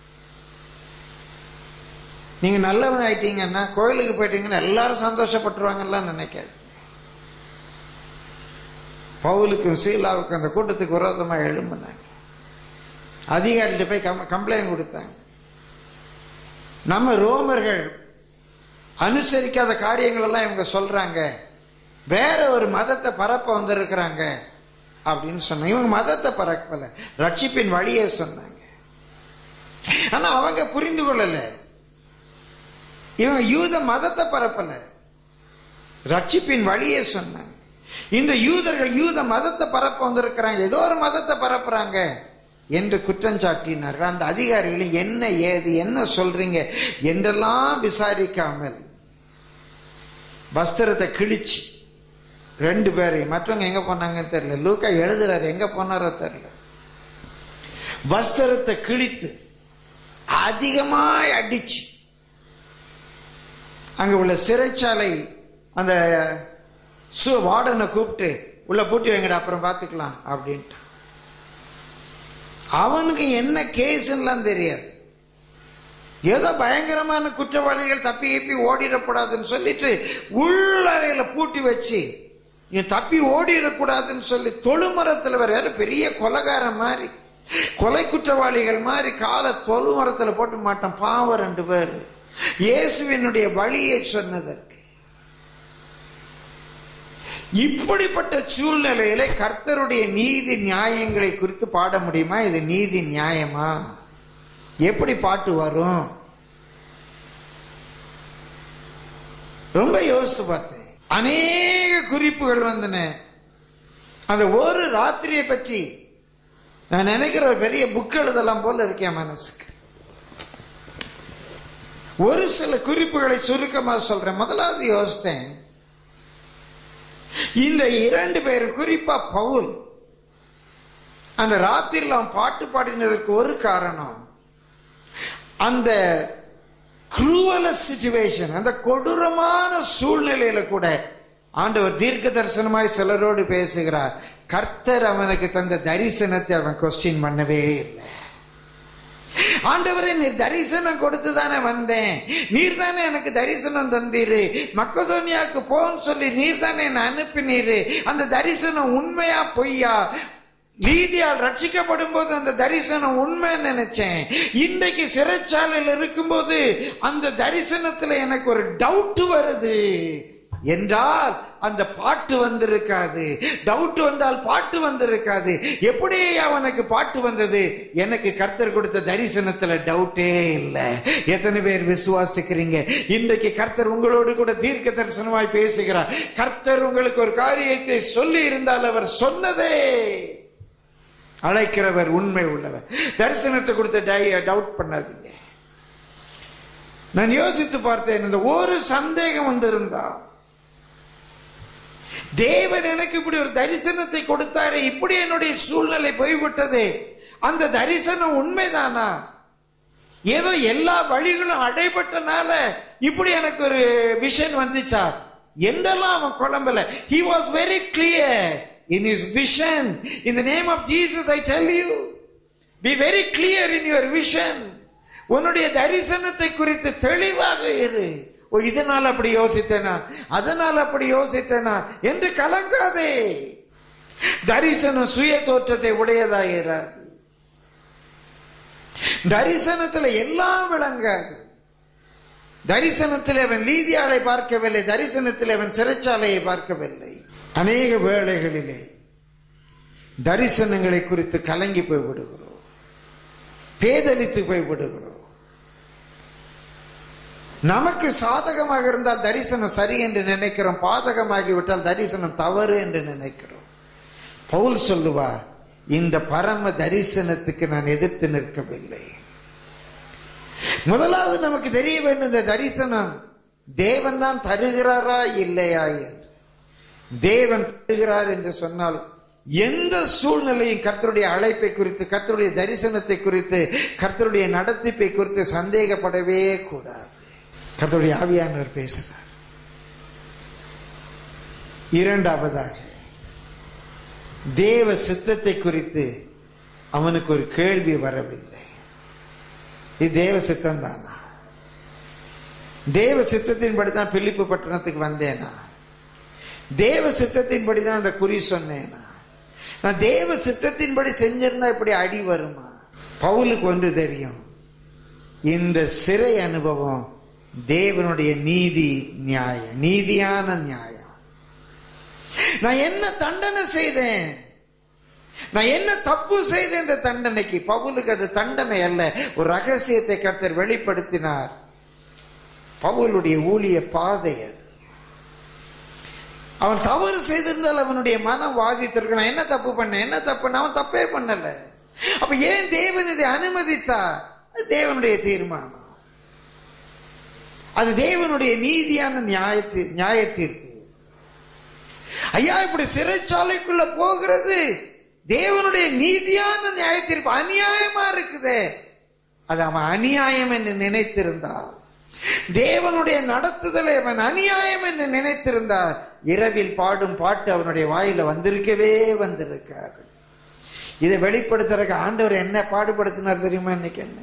நீங்க நல்லவன் ஆயிட்டீங்கன்னா கோயிலுக்கு போயிட்டீங்கன்னா எல்லாரும் சந்தோஷப்பட்டுருவாங்கலாம் நினைக்காது பவுலுக்கும் சீலாவுக்கும் அந்த கூட்டத்துக்கு விரோதமாக எழும்பினாங்க அதிகாரிகிட்ட போய் கம் கம்ப்ளைண்ட் கொடுத்தாங்க நம்ம ரோமர்கள் அனுசரிக்காத காரியங்கள் எல்லாம் இவங்க சொல்றாங்க வேற ஒரு மதத்தை பரப்ப வந்திருக்கிறாங்க அப்படின்னு சொன்னாங்க இவங்க மதத்தை பரப்பல ரட்சிப்பின் வழியை சொன்னாங்க ஆனா அவங்க புரிந்து கொள்ளல இவங்க யூத மதத்தை பரப்பல ரட்சிப்பின் வழியை சொன்னாங்க இந்த யூதர்கள் யூத மதத்தை பரப்ப வந்திருக்கிறாங்க ஏதோ ஒரு மதத்தை பரப்புறாங்க என்று குற்றம் சாட்டினார்கள் அந்த அதிகாரிகளும் என்ன ஏது என்ன சொல்றீங்க என்றெல்லாம் விசாரிக்காமல் வஸ்திரத்தை கிழிச்சு ரெண்டு பேரையும் மற்றவங்க எங்க போனாங்கன்னு தெரியல லூக்கா எழுதுறாரு எங்க போனாரோ தெரியல வஸ்திரத்தை கிழித்து அதிகமாய் அடிச்சு அங்க உள்ள சிறைச்சாலை அந்த சு வார்டனை கூப்பிட்டு உள்ள பூட்டி வைங்கடா அப்புறம் பார்த்துக்கலாம் அப்படின்ட்டு அவனுக்கு என்ன கேஸ்லாம் தெரியாது ஏதோ பயங்கரமான குற்றவாளிகள் தப்பி கப்பி ஓடிடக்கூடாதுன்னு சொல்லிட்டு உள்ளறையில பூட்டி வச்சு இவன் தப்பி ஓடிடக்கூடாதுன்னு சொல்லி தொழுமரத்தில் வேற பெரிய கொலகாரம் மாதிரி கொலை குற்றவாளிகள் மாதிரி காலை தொழுமரத்துல போட்டு மாட்டான் பாவம் ரெண்டு பேர் இயேசுவினுடைய வழியை சொன்னதற்கு இப்படிப்பட்ட சூழ்நிலையில கர்த்தருடைய நீதி நியாயங்களை குறித்து பாட முடியுமா இது நீதி நியாயமா எப்படி பாட்டு வரும் ரொம்ப யோசிச்சு பார்த்தேன் அநேக குறிப்புகள் வந்தன அந்த ஒரு ராத்திரியை பற்றி நான் நினைக்கிற ஒரு பெரிய புக் எழுதலாம் போல இருக்கேன் மனசுக்கு ஒரு சில குறிப்புகளை சுருக்கமா சொல்றேன் முதலாவது யோசித்தேன் இந்த இரண்டு பேர் குறிப்பா பவுல் அந்த ராத்திரியில் அவன் பாட்டு பாடினதற்கு ஒரு காரணம் அந்த குரூவல சிச்சுவேஷன் அந்த கொடூரமான சூழ்நிலையில கூட ஆண்டவர் தீர்க்க தரிசனமாய் சிலரோடு பேசுகிறார் கர்த்தர் அவனுக்கு தந்த தரிசனத்தை அவன் கொஸ்டின் பண்ணவே இல்லை ஆண்டவரே நீர் தரிசனம் கொடுத்து தானே வந்தேன் நீர் தானே எனக்கு தரிசனம் தந்தீரு மக்கதோனியாவுக்கு போன்னு சொல்லி நீர் தானே என்னை அனுப்பினீரு அந்த தரிசனம் உண்மையா பொய்யா நீதியால் ரட்சிக்கப்படும் போது அந்த தரிசனம் உண்மை நினைச்சேன் இன்றைக்கு சிறைச்சாலையில் இருக்கும்போது அந்த தரிசனத்துல எனக்கு ஒரு டவுட் வருது என்றால் அந்த பாட்டு வந்திருக்காது டவுட் வந்தால் பாட்டு வந்திருக்காது எப்படி அவனுக்கு பாட்டு வந்தது எனக்கு கர்த்தர் கொடுத்த தரிசனத்துல டவுட்டே இல்லை எத்தனை பேர் விசுவாசிக்கிறீங்க இன்றைக்கு கர்த்தர் உங்களோடு கூட தீர்க்க தரிசனமாய் பேசுகிறார் கர்த்தர் உங்களுக்கு ஒரு காரியத்தை சொல்லி இருந்தால் அவர் சொன்னதே அழைக்கிறவர் உண்மை உள்ளவர் தரிசனத்தை கொடுத்த டவுட் பண்ணாதீங்க நான் யோசித்து பார்த்தேன் இந்த ஒரு சந்தேகம் வந்திருந்தா தேவன் எனக்கு இப்படி ஒரு தரிசனத்தை கொடுத்தாரு இப்படி என்னுடைய சூழ்நிலை போய்விட்டது அந்த தரிசனம் உண்மைதானா ஏதோ எல்லா வழிகளும் அடைபட்டனால இப்படி எனக்கு ஒரு விஷன் வந்துச்சா என்றெல்லாம் அவன் குழம்பல he was very clear in his vision in the name of jesus i tell you be very clear in your vision உன்னுடைய தரிசனத்தை குறித்து தெளிவாக இரு ஓ இதனால் அப்படி யோசித்தேனா அதனால் அப்படி யோசித்தேனா என்று கலங்காதே தரிசனம் சுய தோற்றத்தை உடையதாயிராது தரிசனத்தில் எல்லாம் விளங்காது தரிசனத்தில் அவன் நீதியாளை பார்க்கவில்லை தரிசனத்தில் அவன் சிறைச்சாலையை பார்க்கவில்லை அநேக வேளைகளிலே தரிசனங்களை குறித்து கலங்கி போய் விடுகிறோம் பேதலித்து போய் விடுகிறோம் நமக்கு சாதகமாக இருந்தால் தரிசனம் சரி என்று நினைக்கிறோம் பாதகமாகிவிட்டால் தரிசனம் தவறு என்று நினைக்கிறோம் பவுல் சொல்லுவார் இந்த பரம தரிசனத்துக்கு நான் எதிர்த்து நிற்கவில்லை முதலாவது நமக்கு தெரிய வேண்டும் இந்த தரிசனம் தேவன் தான் தருகிறாரா இல்லையா என்று தேவன் தருகிறார் என்று சொன்னால் எந்த சூழ்நிலையும் கர்த்தருடைய அழைப்பை குறித்து கர்த்தருடைய தரிசனத்தை குறித்து கர்த்தருடைய நடத்திப்பை குறித்து சந்தேகப்படவே கூடாது கர்த்தருடைய ஆவியானவர் பேசுகிறார் இரண்டாவதாக தேவ சித்தத்தை குறித்து அவனுக்கு ஒரு கேள்வி வரவில்லை இது தேவ சித்தம் தானா தேவ சித்தத்தின்படி தான் பிலிப்பு பட்டணத்துக்கு வந்தேனா தேவ சித்தத்தின்படி தான் அந்த குறி சொன்னேனா நான் தேவ சித்தத்தின்படி செஞ்சிருந்தா இப்படி அடி வருமா பவுலுக்கு ஒன்று தெரியும் இந்த சிறை அனுபவம் தேவனுடைய நீதி நியாயம் நீதியான நியாயம் நான் என்ன தண்டனை செய்தேன் நான் என்ன தப்பு செய்தேன் இந்த தண்டனைக்கு பவுலுக்கு அது தண்டனை அல்ல ஒரு ரகசியத்தை கர்த்தர் வெளிப்படுத்தினார் பவுலுடைய ஊழிய பாதை அது அவன் தவறு செய்திருந்தால் அவனுடைய மனம் வாதித்திருக்கு நான் என்ன தப்பு பண்ணேன் என்ன தப்பு அவன் தப்பே பண்ணல அப்ப ஏன் தேவன் இதை அனுமதித்தா அது தேவனுடைய தீர்மானம் அது தேவனுடைய நீதியான நியாயத்தி நியாய தீர்ப்பு ஐயா இப்படி சிறைச்சாலைக்குள்ள போகிறது தேவனுடைய நீதியான நியாய தீர்ப்பு அநியாயமா இருக்குதே அது அவன் அநியாயம் என்று நினைத்திருந்தால் தேவனுடைய நடத்துதலை அவன் அநியாயம் என்று நினைத்திருந்தால் இரவில் பாடும் பாட்டு அவனுடைய வாயில வந்திருக்கவே வந்திருக்காது இதை வெளிப்படுத்துறதுக்கு ஆண்டவர் என்ன பாடுபடுத்தினார் தெரியுமா இன்னைக்கு என்ன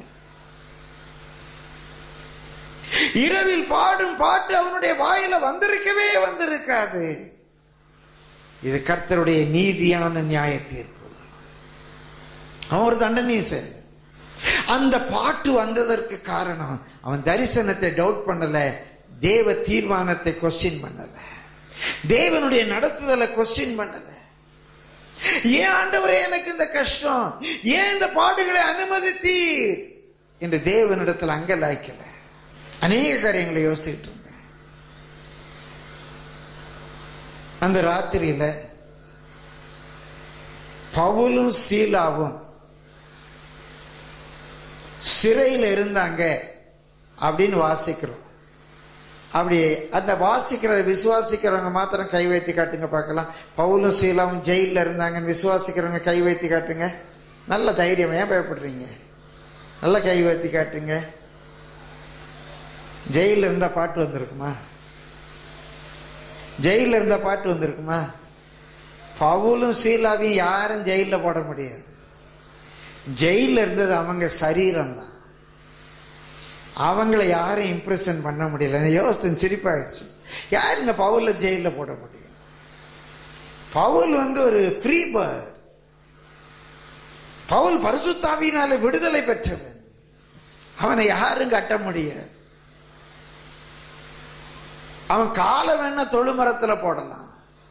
இரவில் பாடும் பாட்டு அவனுடைய வாயில வந்திருக்கவே வந்திருக்காது இது கர்த்தருடைய நீதியான நியாய தீர்ப்பு அவன் ஒரு தண்டனீசன் அந்த பாட்டு வந்ததற்கு காரணம் அவன் தரிசனத்தை டவுட் பண்ணல தேவ தீர்மானத்தை கொஸ்டின் பண்ணல தேவனுடைய நடத்துதலை கொஸ்டின் பண்ணல ஏன் ஆண்டவரே எனக்கு இந்த கஷ்டம் ஏன் இந்த பாடுகளை அனுமதித்தீர் என்று தேவனிடத்தில் அங்கலாய்க்கல அநேக காரியங்களை யோசிச்சுட்டு இருந்தேன் அந்த ராத்திரியில பவுலும் சீலாவும் சிறையில் இருந்தாங்க அப்படின்னு வாசிக்கிறோம் அப்படி அந்த வாசிக்கிறத விசுவாசிக்கிறவங்க மாத்திரம் கை வைத்து காட்டுங்க பார்க்கலாம் பவுலும் சீலாவும் ஜெயிலில் இருந்தாங்கன்னு விசுவாசிக்கிறவங்க கை வைத்து காட்டுங்க நல்ல தைரியம் ஏன் பயப்படுறீங்க நல்ல கை வைத்து காட்டுங்க ஜெயிலில் இருந்தால் பாட்டு வந்திருக்குமா ஜெயிலில் இருந்தால் பாட்டு வந்திருக்குமா பவுலும் சீலாவையும் யாரும் ஜெயிலில் போட முடியாது ஜெயிலில் இருந்தது அவங்க சரீரம் தான் அவங்கள யாரும் இம்ப்ரெஷன் பண்ண முடியல எனக்கு யோசித்து சிரிப்பாயிடுச்சு யாருங்க பவுலில் ஜெயிலில் போட முடியும் பவுல் வந்து ஒரு ஃப்ரீ பேர்ட் பவுல் பரிசுத்தாவினால விடுதலை பெற்றவன் அவனை யாரும் கட்ட முடியாது அவன் காலை வேணா தொழுமரத்தில் போடலாம்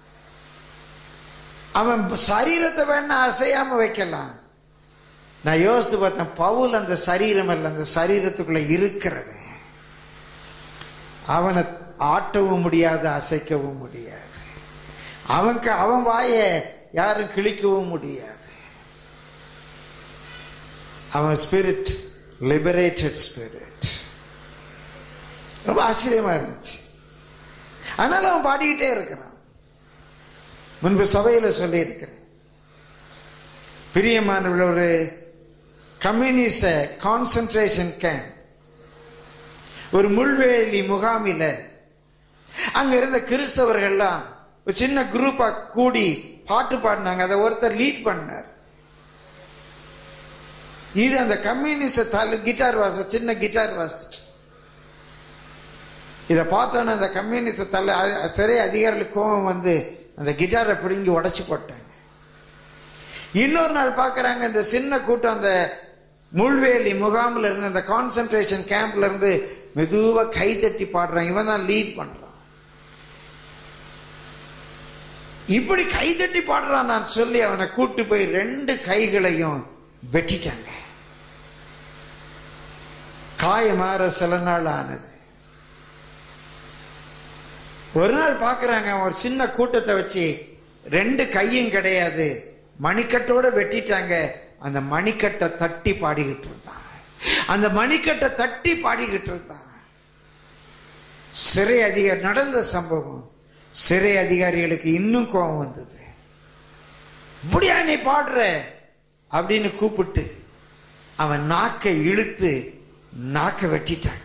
அவன் சரீரத்தை வேணா அசையாம வைக்கலாம் நான் யோசித்து பார்த்தேன் பவுல் அந்த சரீரம் அல்ல அந்த சரீரத்துக்குள்ள இருக்கிறவன் அவனை ஆட்டவும் முடியாது அசைக்கவும் முடியாது அவனுக்கு அவன் வாயை யாரும் கிழிக்கவும் முடியாது அவன் ஸ்பிரிட் லிபரேட்டட் ஸ்பிரிட் ரொம்ப ஆச்சரியமா இருந்துச்சு அதனால அவன் பாடிக்கிட்டே இருக்கிறான் முன்பு சபையில் சொல்லி இருக்கிறேன் பிரியமானவர்கள் ஒரு கம்யூனிச கான்சன்ட்ரேஷன் கேம்ப் ஒரு முள்வேலி முகாமில் அங்க இருந்த கிறிஸ்தவர்கள்லாம் ஒரு சின்ன குரூப்பா கூடி பாட்டு பாடினாங்க அதை ஒருத்தர் லீட் பண்ணார் இது அந்த கம்யூனிஸ்ட தலை கிட்டார் வாச சின்ன கிட்டார் வாசிச்சு இதை பார்த்தோன்னே அந்த கம்யூனிஸ்ட் தலை சிறை அதிகாரிகளுக்கு கோபம் வந்து அந்த கிட்டாரை பிடுங்கி உடச்சி போட்டாங்க இன்னொரு நாள் பார்க்குறாங்க இந்த சின்ன கூட்டம் அந்த முள்வேலி முகாமில் இருந்து அந்த கான்சன்ட்ரேஷன் கேம்ப்ல இருந்து மெதுவாக கை தட்டி பாடுறான் இவன் தான் லீட் பண்றான் இப்படி கை தட்டி பாடுறான் நான் சொல்லி அவனை கூட்டு போய் ரெண்டு கைகளையும் வெட்டிட்டாங்க காயமாற சில நாள் ஆனது ஒரு நாள் பார்க்குறாங்க ஒரு சின்ன கூட்டத்தை வச்சு ரெண்டு கையும் கிடையாது மணிக்கட்டோட வெட்டிட்டாங்க அந்த மணிக்கட்டை தட்டி பாடிக்கிட்டு இருந்தாங்க அந்த மணிக்கட்டை தட்டி பாடிக்கிட்டு இருந்தாங்க சிறை அதிகாரி நடந்த சம்பவம் சிறை அதிகாரிகளுக்கு இன்னும் கோபம் வந்தது இப்படியா நீ பாடுற அப்படின்னு கூப்பிட்டு அவன் நாக்கை இழுத்து நாக்கை வெட்டிட்டாங்க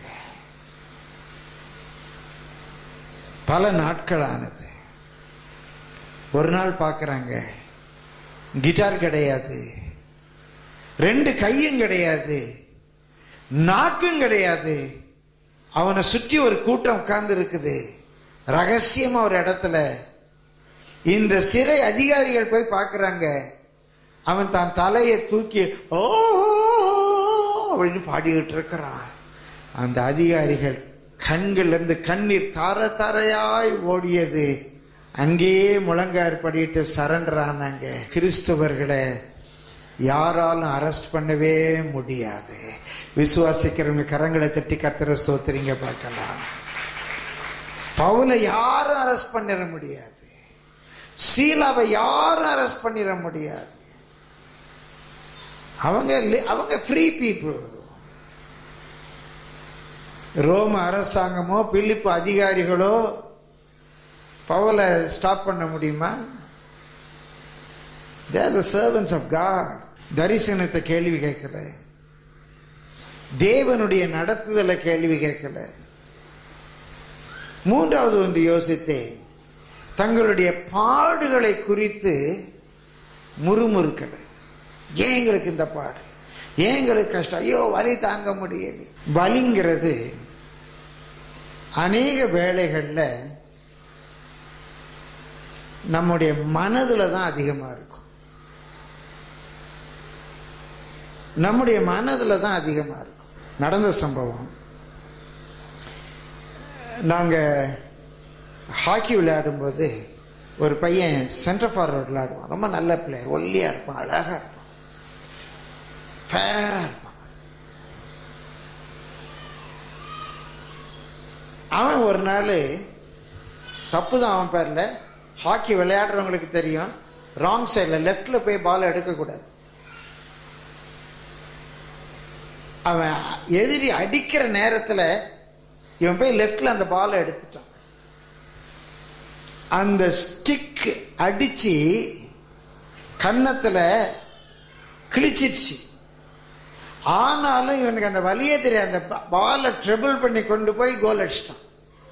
பல நாட்கள் ஆனது ஒரு நாள் பார்க்குறாங்க கிட்டார் கிடையாது ரெண்டு கையும் கிடையாது நாக்கும் கிடையாது அவனை சுற்றி ஒரு கூட்டம் உட்கார்ந்து இருக்குது ரகசியமா ஒரு இடத்துல இந்த சிறை அதிகாரிகள் போய் பார்க்கறாங்க அவன் தான் தலையை தூக்கி ஓ அப்படின்னு பாடிக்கிட்டு இருக்கிறான் அந்த அதிகாரிகள் கண்கள் இருந்து கண்ணீர் தார தாரையாய் ஓடியது அங்கேயே முழங்கார் படிட்டு சரண்டர் ஆனாங்க கிறிஸ்தவர்களை யாராலும் அரெஸ்ட் பண்ணவே முடியாது விசுவாசிக்கிறவங்க கரங்களை தட்டி கத்திர ஸ்தோத்திரிங்க பார்க்கலாம் பவுலை யாரும் அரெஸ்ட் பண்ணிட முடியாது சீலாவை யாரும் அரெஸ்ட் பண்ணிட முடியாது அவங்க அவங்க ஃப்ரீ பீப்புள் ரோம அரசாங்கமோ பிலிப்பு அதிகாரிகளோ பவுலை ஸ்டாப் பண்ண முடியுமா தேர் த சர்வன்ஸ் ஆஃப் காட் தரிசனத்தை கேள்வி கேட்கல தேவனுடைய நடத்துதலை கேள்வி கேட்கல மூன்றாவது ஒன்று யோசித்தேன் தங்களுடைய பாடுகளை குறித்து முறுமுறுக்கல ஏன் எங்களுக்கு இந்த பாடு ஏன் எங்களுக்கு கஷ்டம் ஐயோ வலி தாங்க முடியல வலிங்கிறது அநேக வேலைகளில் நம்முடைய மனதில் தான் அதிகமாக இருக்கும் நம்முடைய மனதில் தான் அதிகமாக இருக்கும் நடந்த சம்பவம் நாங்கள் ஹாக்கி விளையாடும்போது ஒரு பையன் சென்டர் ஃபார்வர்ட் விளையாடுவான் ரொம்ப நல்ல பிளேயர் ஒல்லியாக இருப்பான் அழகாக இருப்பான் ஃபேராக இருப்பான் அவன் ஒரு நாள் தப்பு தான் அவன் பேரில் ஹாக்கி விளையாடுறவங்களுக்கு தெரியும் ராங் சைடில் லெஃப்டில் போய் பால் எடுக்கக்கூடாது அவன் எதிரி அடிக்கிற நேரத்தில் இவன் போய் லெஃப்ட்ல அந்த பாலை எடுத்துட்டான் அந்த ஸ்டிக் அடிச்சு கன்னத்தில் கிழிச்சிருச்சு ஆனாலும் இவனுக்கு அந்த வலியே தெரியாது அந்த பாலை ட்ரிபிள் பண்ணி கொண்டு போய் கோல் அடிச்சிட்டான்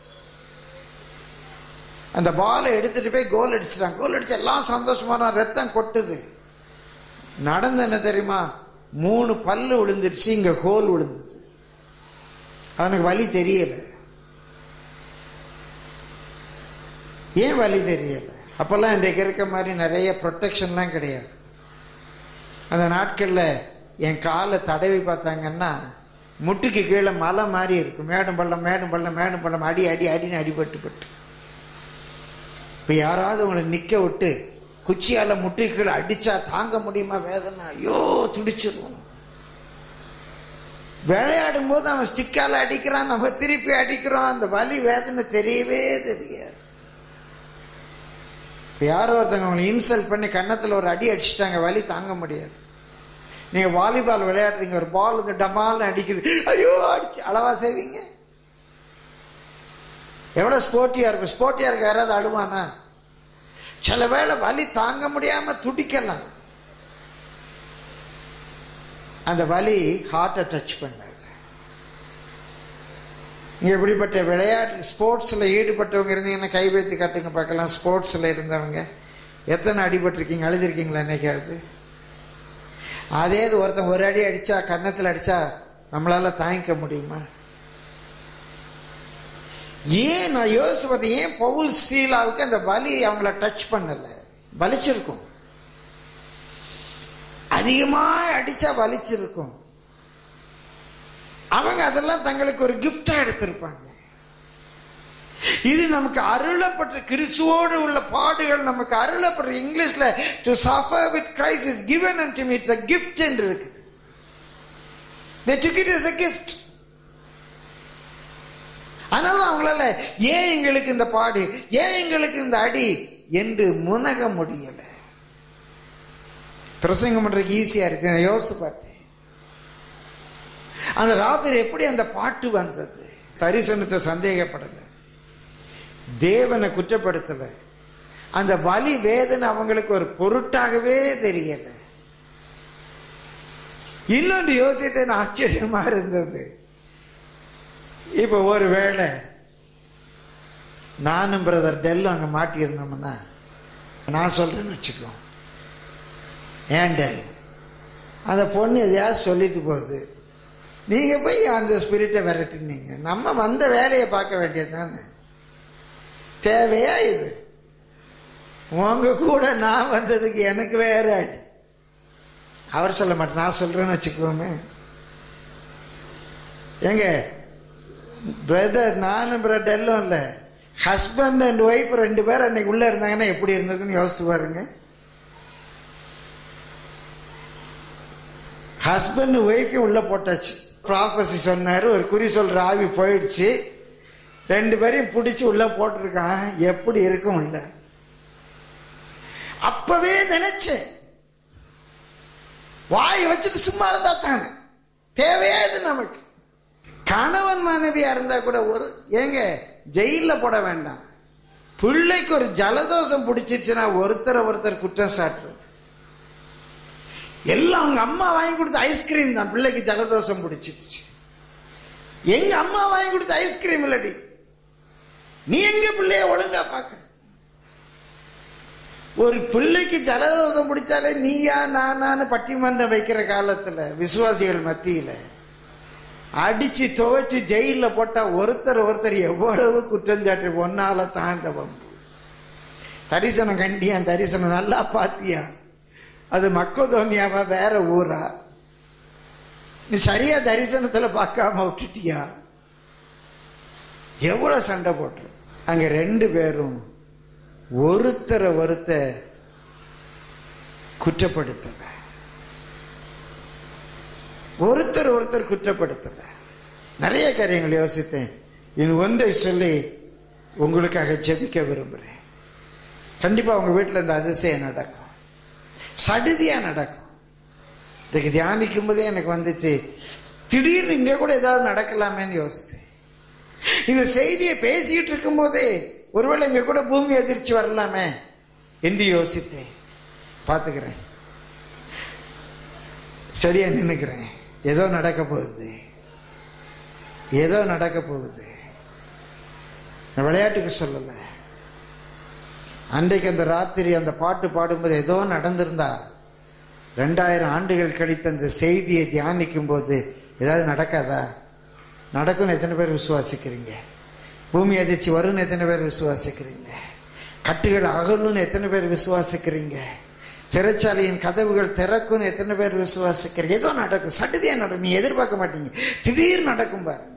அந்த பாலை எடுத்துட்டு போய் கோல் அடிச்சிட்டான் கோல் அடிச்சு எல்லாம் சந்தோஷமான ரத்தம் கொட்டுது நடந்து என்ன தெரியுமா மூணு பல்லு விழுந்துருச்சு இங்க ஹோல் விழுந்தது அவனுக்கு வலி தெரியல ஏன் வலி தெரியல அப்பெல்லாம் இன்றைக்கு இருக்க மாதிரி நிறைய ப்ரொட்டெக்ஷன்லாம் கிடையாது அந்த நாட்களில் என் காலை தடவி பார்த்தாங்கன்னா முட்டுக்கு கீழே மலை மாதிரி இருக்கும் மேடும் பள்ளம் மேடும் பள்ளம் மேடும் பள்ளம் அடி அடி அடின்னு அடிபட்டு பட்டு இப்போ யாராவது உங்களை நிற்க விட்டு குச்சியால் முட்டுக்கு கீழே அடிச்சா தாங்க முடியுமா வேதனை ஐயோ துடிச்சிருவோம் விளையாடும் போது அவன் ஸ்டிக்கால அடிக்கிறான் நம்ம திருப்பி அடிக்கிறோம் அந்த வலி வேதனை தெரியவே தெரியாது இப்போ யாரோ ஒருத்தவங்க அவங்களை இன்சல்ட் பண்ணி கன்னத்தில் ஒரு அடி அடிச்சிட்டாங்க வலி தாங்க முடியாது நீங்கள் வாலிபால் விளையாடுறீங்க ஒரு பால் இந்த டமால்னு அடிக்குது ஐயோ அடிச்சு அளவா செய்வீங்க எவ்வளோ ஸ்போர்ட்டியாக இருக்கும் ஸ்போர்ட்டியாக இருக்க யாராவது அழுவானா சில வேளை வலி தாங்க முடியாமல் துடிக்கலாம் அந்த வலி ஹார்ட்டை டச் பண்ணாது நீங்க எப்படிப்பட்ட விளையாட்டு ஸ்போர்ட்ஸில் ஈடுபட்டவங்க இருந்தீங்கன்னா கை வைத்து காட்டுங்க பார்க்கலாம் ஸ்போர்ட்ஸில் இருந்தவங்க எத்தனை அடிபட்டிருக்கீங்க அழுதுருக்கீங்களா என்னைக்காவது அதே இது ஒருத்தன் ஒரு அடி அடிச்சா கன்னத்தில் அடிச்சா நம்மளால தாங்கிக்க முடியுமா ஏன் நான் யோசிச்சு பார்த்தேன் ஏன் பவுல் சீலாவுக்கு அந்த வலி அவங்கள டச் பண்ணல வலிச்சிருக்கும் அதிகமா அடிச்சா வலிச்சிருக்கும் அவங்க அதெல்லாம் தங்களுக்கு ஒரு கிஃப்டா எடுத்திருப்பாங்க இது நமக்கு அருளப்பட்ட கிறிஸ்துவோடு உள்ள பாடுகள் நமக்கு அருளப்பட்ட இங்கிலீஷ்ல to suffer with Christ is given and me it's a gift என்று இருக்குது they took it as a gift அதனால அவங்களால ஏன் எங்களுக்கு இந்த பாடு ஏன் எங்களுக்கு இந்த அடி என்று முனக முடியல பிரசங்கம் பண்றதுக்கு ஈஸியா இருக்கு நான் யோசித்து பார்த்தேன் அந்த ராத்திரி எப்படி அந்த பாட்டு வந்தது தரிசனத்தை சந்தேகப்படல தேவனை குற்றப்படுத்தல அந்த வலி வேதனை அவங்களுக்கு ஒரு பொருட்டாகவே தெரியல இன்னொன்று யோசித்தேன் ஆச்சரியமா இருந்தது இப்போ ஒரு வேளை நானும் பிரதர் டெல்லும் அங்கே மாட்டியிருந்தோம்னா நான் சொல்றேன்னு வச்சுக்கோ ஏன் டெல் அந்த பொண்ணு எதையாவது சொல்லிட்டு போகுது நீங்க போய் அந்த ஸ்பிரிட்டை விரட்டுனீங்க நம்ம வந்த வேலையை பார்க்க வேண்டியது தானே தேவையா இது உங்க கூட நான் வந்ததுக்கு எனக்கு வேற அடி அவர் சொல்ல மாட்டேன் நான் சொல்றேன்னு வச்சுக்கோமே எங்க பிரதர் நானும் பிரதெல்லாம் இல்லை ஹஸ்பண்ட் அண்ட் ஒய்ஃப் ரெண்டு பேர் அன்னைக்கு உள்ள இருந்தாங்கன்னா எப்படி இருந்திருக்குன்னு யோசிச்சு பாருங்க ஹஸ்பண்ட் ஒய்ஃபையும் உள்ள போட்டாச்சு ப்ராஃபஸி சொன்னாரு ஒரு குறி சொல்ற ஆவி போயிடுச்சு ரெண்டு பேரையும் பிடிச்சி உள்ள போட்டிருக்கான் எப்படி இருக்கும் உள்ள அப்பவே நினைச்சேன் வாயை வச்சுட்டு சும்மா இருந்தா தானே தேவையா இது நமக்கு கணவன் மனைவியா இருந்தா கூட ஒரு ஏங்க ஜெயில போட வேண்டாம் பிள்ளைக்கு ஒரு ஜலதோஷம் பிடிச்சிருச்சுன்னா ஒருத்தரை ஒருத்தர் குற்றம் சாட்டுறது எல்லாம் அவங்க அம்மா வாங்கி கொடுத்த ஐஸ்கிரீம் தான் பிள்ளைக்கு ஜலதோஷம் பிடிச்சிருச்சு எங்க அம்மா வாங்கி கொடுத்த ஐஸ்கிரீம் இல்லடி நீ எங்க பிள்ளைய ஒழுங்கா பார்க்க ஒரு பிள்ளைக்கு ஜலதோஷம் பிடிச்சாலே நீயா நானான்னு பட்டிமன்றம் வைக்கிற காலத்துல விசுவாசிகள் மத்தியில அடிச்சு துவைச்சு ஜெயில போட்டா ஒருத்தர் ஒருத்தர் எவ்வளவு குற்றஞ்சாட்டு ஒன்னால தாங்க வம்பு தரிசனம் கண்டியா தரிசனம் நல்லா பாத்தியா அது மக்கோதோனியாவா வேற ஊரா நீ சரியா தரிசனத்துல பார்க்காம விட்டுட்டியா எவ்வளவு சண்டை போட்டு அங்க ரெண்டு பேரும் ஒருத்தரை ஒருத்தர் குற்றப்படுத்தல ஒருத்தர் ஒருத்தர் குற்றப்படுத்தல நிறைய காரியங்கள் யோசித்தேன் இது ஒன்றை சொல்லி உங்களுக்காக ஜெபிக்க விரும்புகிறேன் கண்டிப்பா உங்க வீட்டில் இந்த அதிசயம் நடக்கும் சடுதியா நடக்கும் இதுக்கு தியானிக்கும் போதே எனக்கு வந்துச்சு திடீர்னு இங்க கூட ஏதாவது நடக்கலாமேன்னு யோசித்தேன் இந்த செய்தியை பேசிட்டு இருக்கும் போதே ஒருவேளை இங்க கூட பூமி அதிர்ச்சி வரலாமே என்று யோசித்தேன் பார்த்துக்கிறேன் ஸ்டடியா நின்னுக்கிறேன் ஏதோ நடக்க போகுது ஏதோ நடக்க போகுது நான் விளையாட்டுக்கு சொல்லல அன்றைக்கு அந்த ராத்திரி அந்த பாட்டு பாடும்போது ஏதோ நடந்திருந்தா ரெண்டாயிரம் ஆண்டுகள் கழித்து அந்த செய்தியை தியானிக்கும் போது ஏதாவது நடக்காதா நடக்கும்னு எத்தனை பேர் விசுவாசிக்கிறீங்க பூமி அதிர்ச்சி வரும்னு எத்தனை பேர் விசுவாசிக்கிறீங்க கட்டுகள் அகலும்னு எத்தனை பேர் விசுவாசிக்கிறீங்க சிறைச்சாலையின் கதவுகள் திறக்கும்னு எத்தனை பேர் விசுவாசிக்கிறீங்க ஏதோ நடக்கும் சடுதியா நடக்கும் நீ எதிர்பார்க்க மாட்டீங்க திடீர் நடக்கும் பாருங்க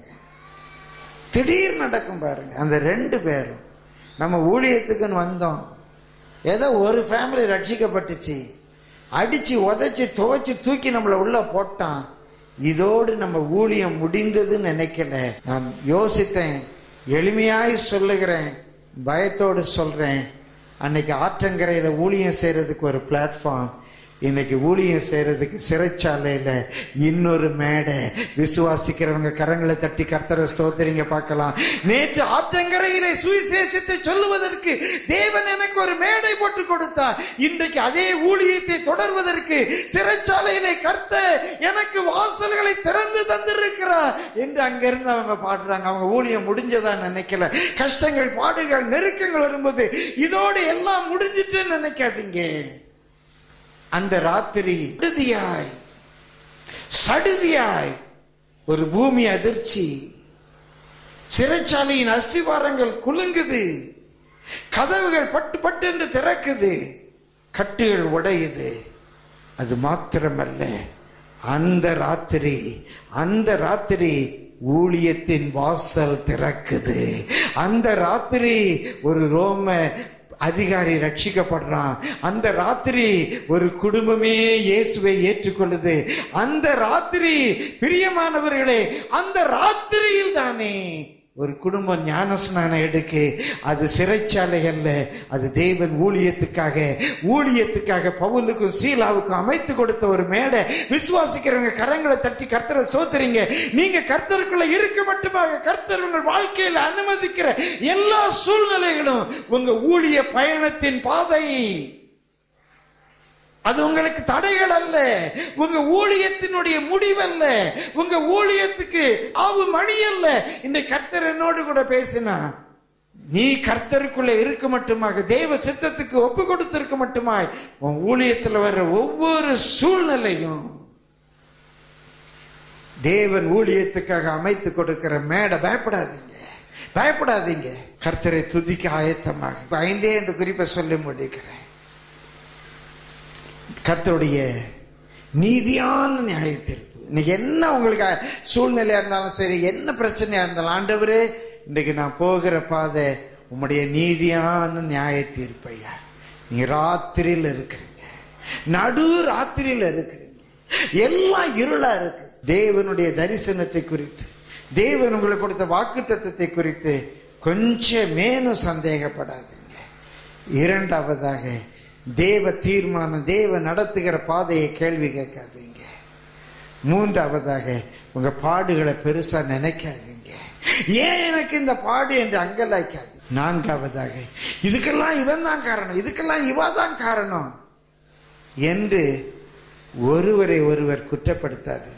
திடீர் நடக்கும் பாருங்க அந்த ரெண்டு பேரும் நம்ம ஊழியத்துக்குன்னு வந்தோம் ஏதோ ஒரு ஃபேமிலி ரட்சிக்கப்பட்டுச்சு அடிச்சு உதைச்சு துவைச்சு தூக்கி நம்மளை உள்ள போட்டான் இதோடு நம்ம ஊழியம் முடிந்ததுன்னு நினைக்கல நான் யோசித்தேன் எளிமையாய் சொல்லுகிறேன் பயத்தோடு சொல்றேன் அன்னைக்கு ஆற்றங்கரையில் ஊழியம் செய்யறதுக்கு ஒரு பிளாட்ஃபார்ம் இன்னைக்கு ஊழியம் செய்யறதுக்கு சிறைச்சாலையில இன்னொரு மேடை விசுவாசிக்கிறவங்க கரங்களை தட்டி கர்த்தரை ஸ்தோத்திரிங்க பார்க்கலாம் நேற்று ஆற்றங்கரையிலே சுவிசேஷத்தை சொல்லுவதற்கு தேவன் எனக்கு ஒரு மேடை போட்டு கொடுத்தார் இன்றைக்கு அதே ஊழியத்தை தொடர்வதற்கு சிறைச்சாலையிலே கர்த்த எனக்கு வாசல்களை திறந்து தந்திருக்கிறார் என்று அங்கிருந்து அவங்க பாடுறாங்க அவங்க ஊழியம் முடிஞ்சதா நினைக்கல கஷ்டங்கள் பாடுகள் நெருக்கங்கள் வரும்போது இதோடு எல்லாம் முடிஞ்சிட்டுன்னு நினைக்காதீங்க அந்த ராத்திரி சடுதியாய் சடுதியாய் ஒரு பூமி அதிர்ச்சி சிறைச்சாலையின் அஸ்திவாரங்கள் குலுங்குது கதவுகள் பட்டு பட்டு என்று திறக்குது கட்டுகள் உடையுது அது மாத்திரமல்ல அந்த ராத்திரி அந்த ராத்திரி ஊழியத்தின் வாசல் திறக்குது அந்த ராத்திரி ஒரு ரோம அதிகாரி ரட்சிக்கப்படுறான் அந்த ராத்திரி ஒரு குடும்பமே இயேசுவை ஏற்றுக்கொள்ளுது அந்த ராத்திரி பிரியமானவர்களே அந்த ராத்திரியில் தானே ஒரு குடும்பம் ஞானஸ்நானம் எடுக்கு அது சிறைச்சாலை அல்ல அது தேவன் ஊழியத்துக்காக ஊழியத்துக்காக பவுலுக்கும் சீலாவுக்கும் அமைத்து கொடுத்த ஒரு மேடை விசுவாசிக்கிறவங்க கரங்களை தட்டி கர்த்தரை சோத்துறீங்க நீங்க கர்த்தருக்குள்ள இருக்க மட்டுமாக கர்த்தர் உங்கள் வாழ்க்கையில் அனுமதிக்கிற எல்லா சூழ்நிலைகளும் உங்க ஊழிய பயணத்தின் பாதை அது உங்களுக்கு தடைகள் அல்ல உங்க ஊழியத்தினுடைய முடிவல்ல உங்க ஊழியத்துக்கு ஆவு மணி அல்ல இந்த கர்த்தர் என்னோடு கூட பேசினா நீ கர்த்தருக்குள்ள இருக்க மட்டுமாக தேவ சித்தத்துக்கு ஒப்பு கொடுத்திருக்க மட்டுமாய் உன் ஊழியத்தில் வர்ற ஒவ்வொரு சூழ்நிலையும் தேவன் ஊழியத்துக்காக அமைத்து கொடுக்கிற மேடை பயப்படாதீங்க பயப்படாதீங்க கர்த்தரை துதிக்க ஆயத்தமாக இப்ப ஐந்தே இந்த குறிப்பை சொல்லி முடிக்கிறேன் கர்த்தருடைய நீதியான நியாயத்தீர்ப்பு இன்னைக்கு என்ன உங்களுக்கு சூழ்நிலையா இருந்தாலும் சரி என்ன பிரச்சனையா இருந்தாலும் ஆண்டவரே இன்னைக்கு நான் போகிற பாதை உம்முடைய நீதியான நியாய தீர்ப்பையா நீ ராத்திரியில் இருக்கிறீங்க நடு ராத்திரியில் இருக்கிறீங்க எல்லாம் இருளா இருக்கு தேவனுடைய தரிசனத்தை குறித்து தேவன் உங்களுக்கு கொடுத்த வாக்கு தத்துவத்தை குறித்து கொஞ்சம் மேலும் சந்தேகப்படாதீங்க இரண்டாவதாக தேவ தீர்மானம் தேவ நடத்துகிற பாதையை கேள்வி கேட்காதீங்க மூன்றாவதாக உங்க பாடுகளை பெருசா நினைக்காதீங்க ஏன் எனக்கு இந்த பாடு என்று அங்கலாய்க்காது நான்காவதாக இதுக்கெல்லாம் இவன் தான் காரணம் இதுக்கெல்லாம் இவா தான் காரணம் என்று ஒருவரை ஒருவர் குற்றப்படுத்தாதீங்க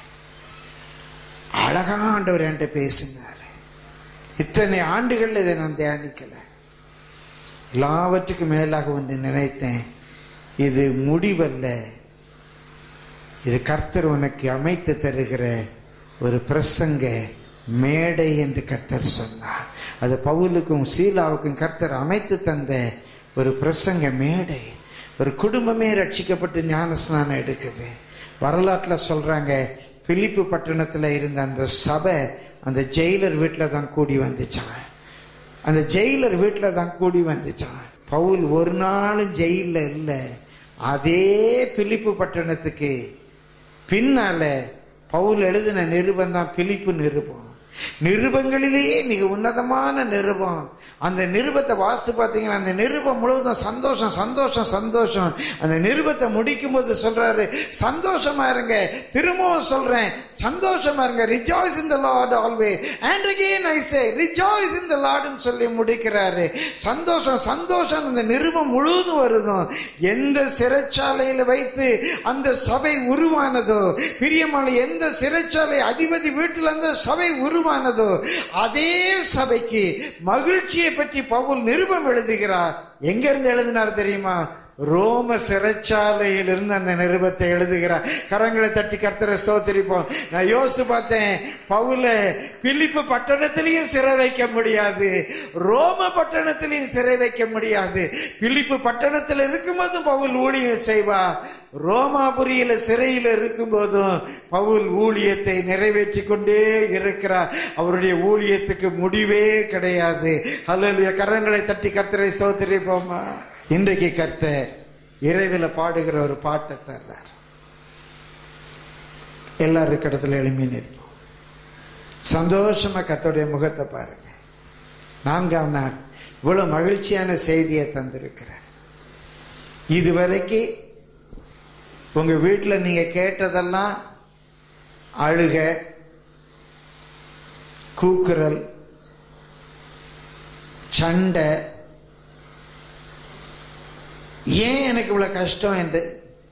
அழகா ஆண்டவர் என்கிட்ட பேசினார் இத்தனை ஆண்டுகள் இதை நான் தியானிக்கல எல்லாவற்றுக்கும் மேலாக ஒன்று நினைத்தேன் இது முடிவல்ல இது கர்த்தர் உனக்கு அமைத்து தருகிற ஒரு பிரசங்க மேடை என்று கர்த்தர் சொன்னார் அது பவுலுக்கும் சீலாவுக்கும் கர்த்தர் அமைத்து தந்த ஒரு பிரசங்க மேடை ஒரு குடும்பமே ரட்சிக்கப்பட்டு ஞானஸ்நானம் எடுக்குது வரலாற்றில் சொல்றாங்க பிலிப்பு பட்டணத்தில் இருந்த அந்த சபை அந்த ஜெயிலர் வீட்டில் தான் கூடி வந்துச்சான் அந்த ஜெயிலர் வீட்டில் தான் கூடி வந்துச்சான் பவுல் ஒரு நாளும் ஜெயிலில் இல்லை அதே பிலிப்பு பட்டணத்துக்கு பின்னால பவுல் எழுதின நிருபம் தான் பிலிப்பு நிருபம் நிருபங்களிலேயே மிக உன்னதமான நிருபம் அந்த நிருபத்தை வாசித்து பார்த்தீங்கன்னா அந்த நிருபம் முழுவதும் சந்தோஷம் சந்தோஷம் சந்தோஷம் அந்த நிருபத்தை முடிக்கும் போது சொல்றாரு சந்தோஷமா இருங்க திரும்பவும் சொல்றேன் சந்தோஷமா இருங்க rejoice in the Lord alway and again I say rejoice in the லார்ட்னு சொல்லி முடிக்கிறாரு சந்தோஷம் சந்தோஷம் அந்த நிருபம் முழுவதும் வருதும் எந்த சிறைச்சாலையில் வைத்து அந்த சபை உருவானதோ பிரியமான எந்த சிறைச்சாலை அதிபதி வீட்டில் அந்த சபை உருவானதோ அதே சபைக்கு மகிழ்ச்சியை பற்றி பவுல் நிருபம் எழுதுகிறார் எங்க இருந்து எழுதினார் தெரியுமா ரோம சிறைச்சாலையிலிருந்து அந்த நிருபத்தை எழுதுகிறார் கரங்களை தட்டி கர்த்தரை ஸ்தோத்திரிப்போம் நான் யோசிச்சு பார்த்தேன் பவுல பிலிப்பு பட்டணத்திலையும் சிறை வைக்க முடியாது ரோம பட்டணத்திலையும் சிறை வைக்க முடியாது பிலிப்பு பட்டணத்தில் இருக்கும்போதும் பவுல் ஊழியம் செய்வா ரோமாபுரியில சிறையில் இருக்கும்போதும் பவுல் ஊழியத்தை நிறைவேற்றி கொண்டே இருக்கிறார் அவருடைய ஊழியத்துக்கு முடிவே கிடையாது அல்ல கரங்களை தட்டி கர்த்தரை ஸ்தோத்திரிப்போமா இன்றைக்கு கர்த்தர் இறைவில பாடுகிற ஒரு பாட்டை தர்றார் எல்லாரும் இடத்துல எழுப்பி நிற்போம் சந்தோஷமா கர்த்தருடைய முகத்தை பாருங்க நான்காம் நாள் இவ்வளவு மகிழ்ச்சியான செய்தியை தந்திருக்கிறார் இதுவரைக்கும் உங்க வீட்டில் நீங்க கேட்டதெல்லாம் அழுக கூக்குரல் சண்டை ஏன் எனக்கு இவ்வளவு கஷ்டம் என்று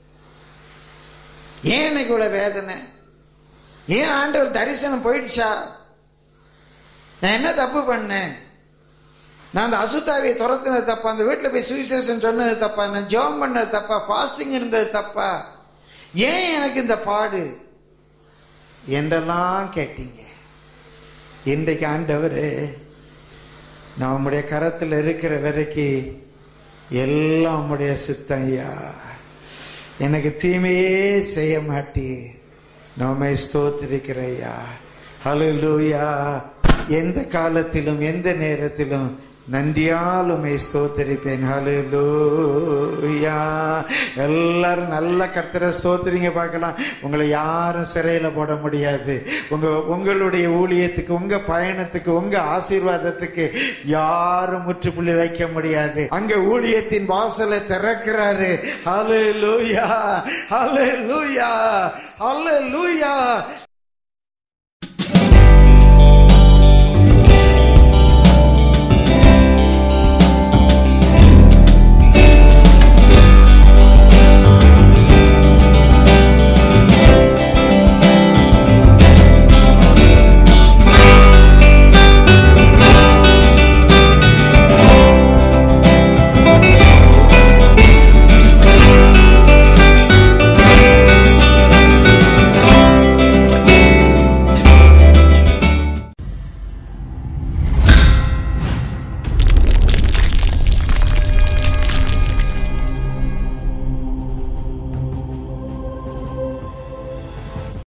ஏன் எனக்கு இவ்வளவு வேதனை ஏன் ஆண்டவர் தரிசனம் போயிடுச்சா நான் என்ன தப்பு பண்ணேன் நான் அந்த அசுத்தாவியை துரத்துனது தப்பா அந்த வீட்டில் போய் சுவிசேஷன் சொன்னது தப்பா நான் ஜோம் பண்ணது தப்பா ஃபாஸ்டிங் இருந்தது தப்பா ஏன் எனக்கு இந்த பாடு என்றெல்லாம் கேட்டீங்க இன்றைக்கு ஆண்டவர் நம்முடைய கரத்தில் இருக்கிற வரைக்கும் எல்லாம் உம்முடைய சித்தம் ஐயா எனக்கு தீமையே செய்ய மாட்டி நம்மை ஸ்தோத்திருக்கிற ஐயா ஹalleluya எந்த காலத்திலும் எந்த நேரத்திலும் நன்றியால் உமை ஸ்தோத்தரிப்பேன் ஹalleluya எல்லாரும் நல்ல கர்த்தரை ஸ்தோத்திரிங்க பார்க்கலாம் உங்களை யாரும் சிறையில போட முடியாது உங்க உங்களுடைய ஊழியத்துக்கு உங்க பயணத்துக்கு உங்க ஆசீர்வாதத்துக்கு யாரும் முற்றுப்புள்ளி வைக்க முடியாது அங்க ஊழியத்தின் வாசலை திறக்கிறாரு ஹalleluya ஹalleluya ஹalleluya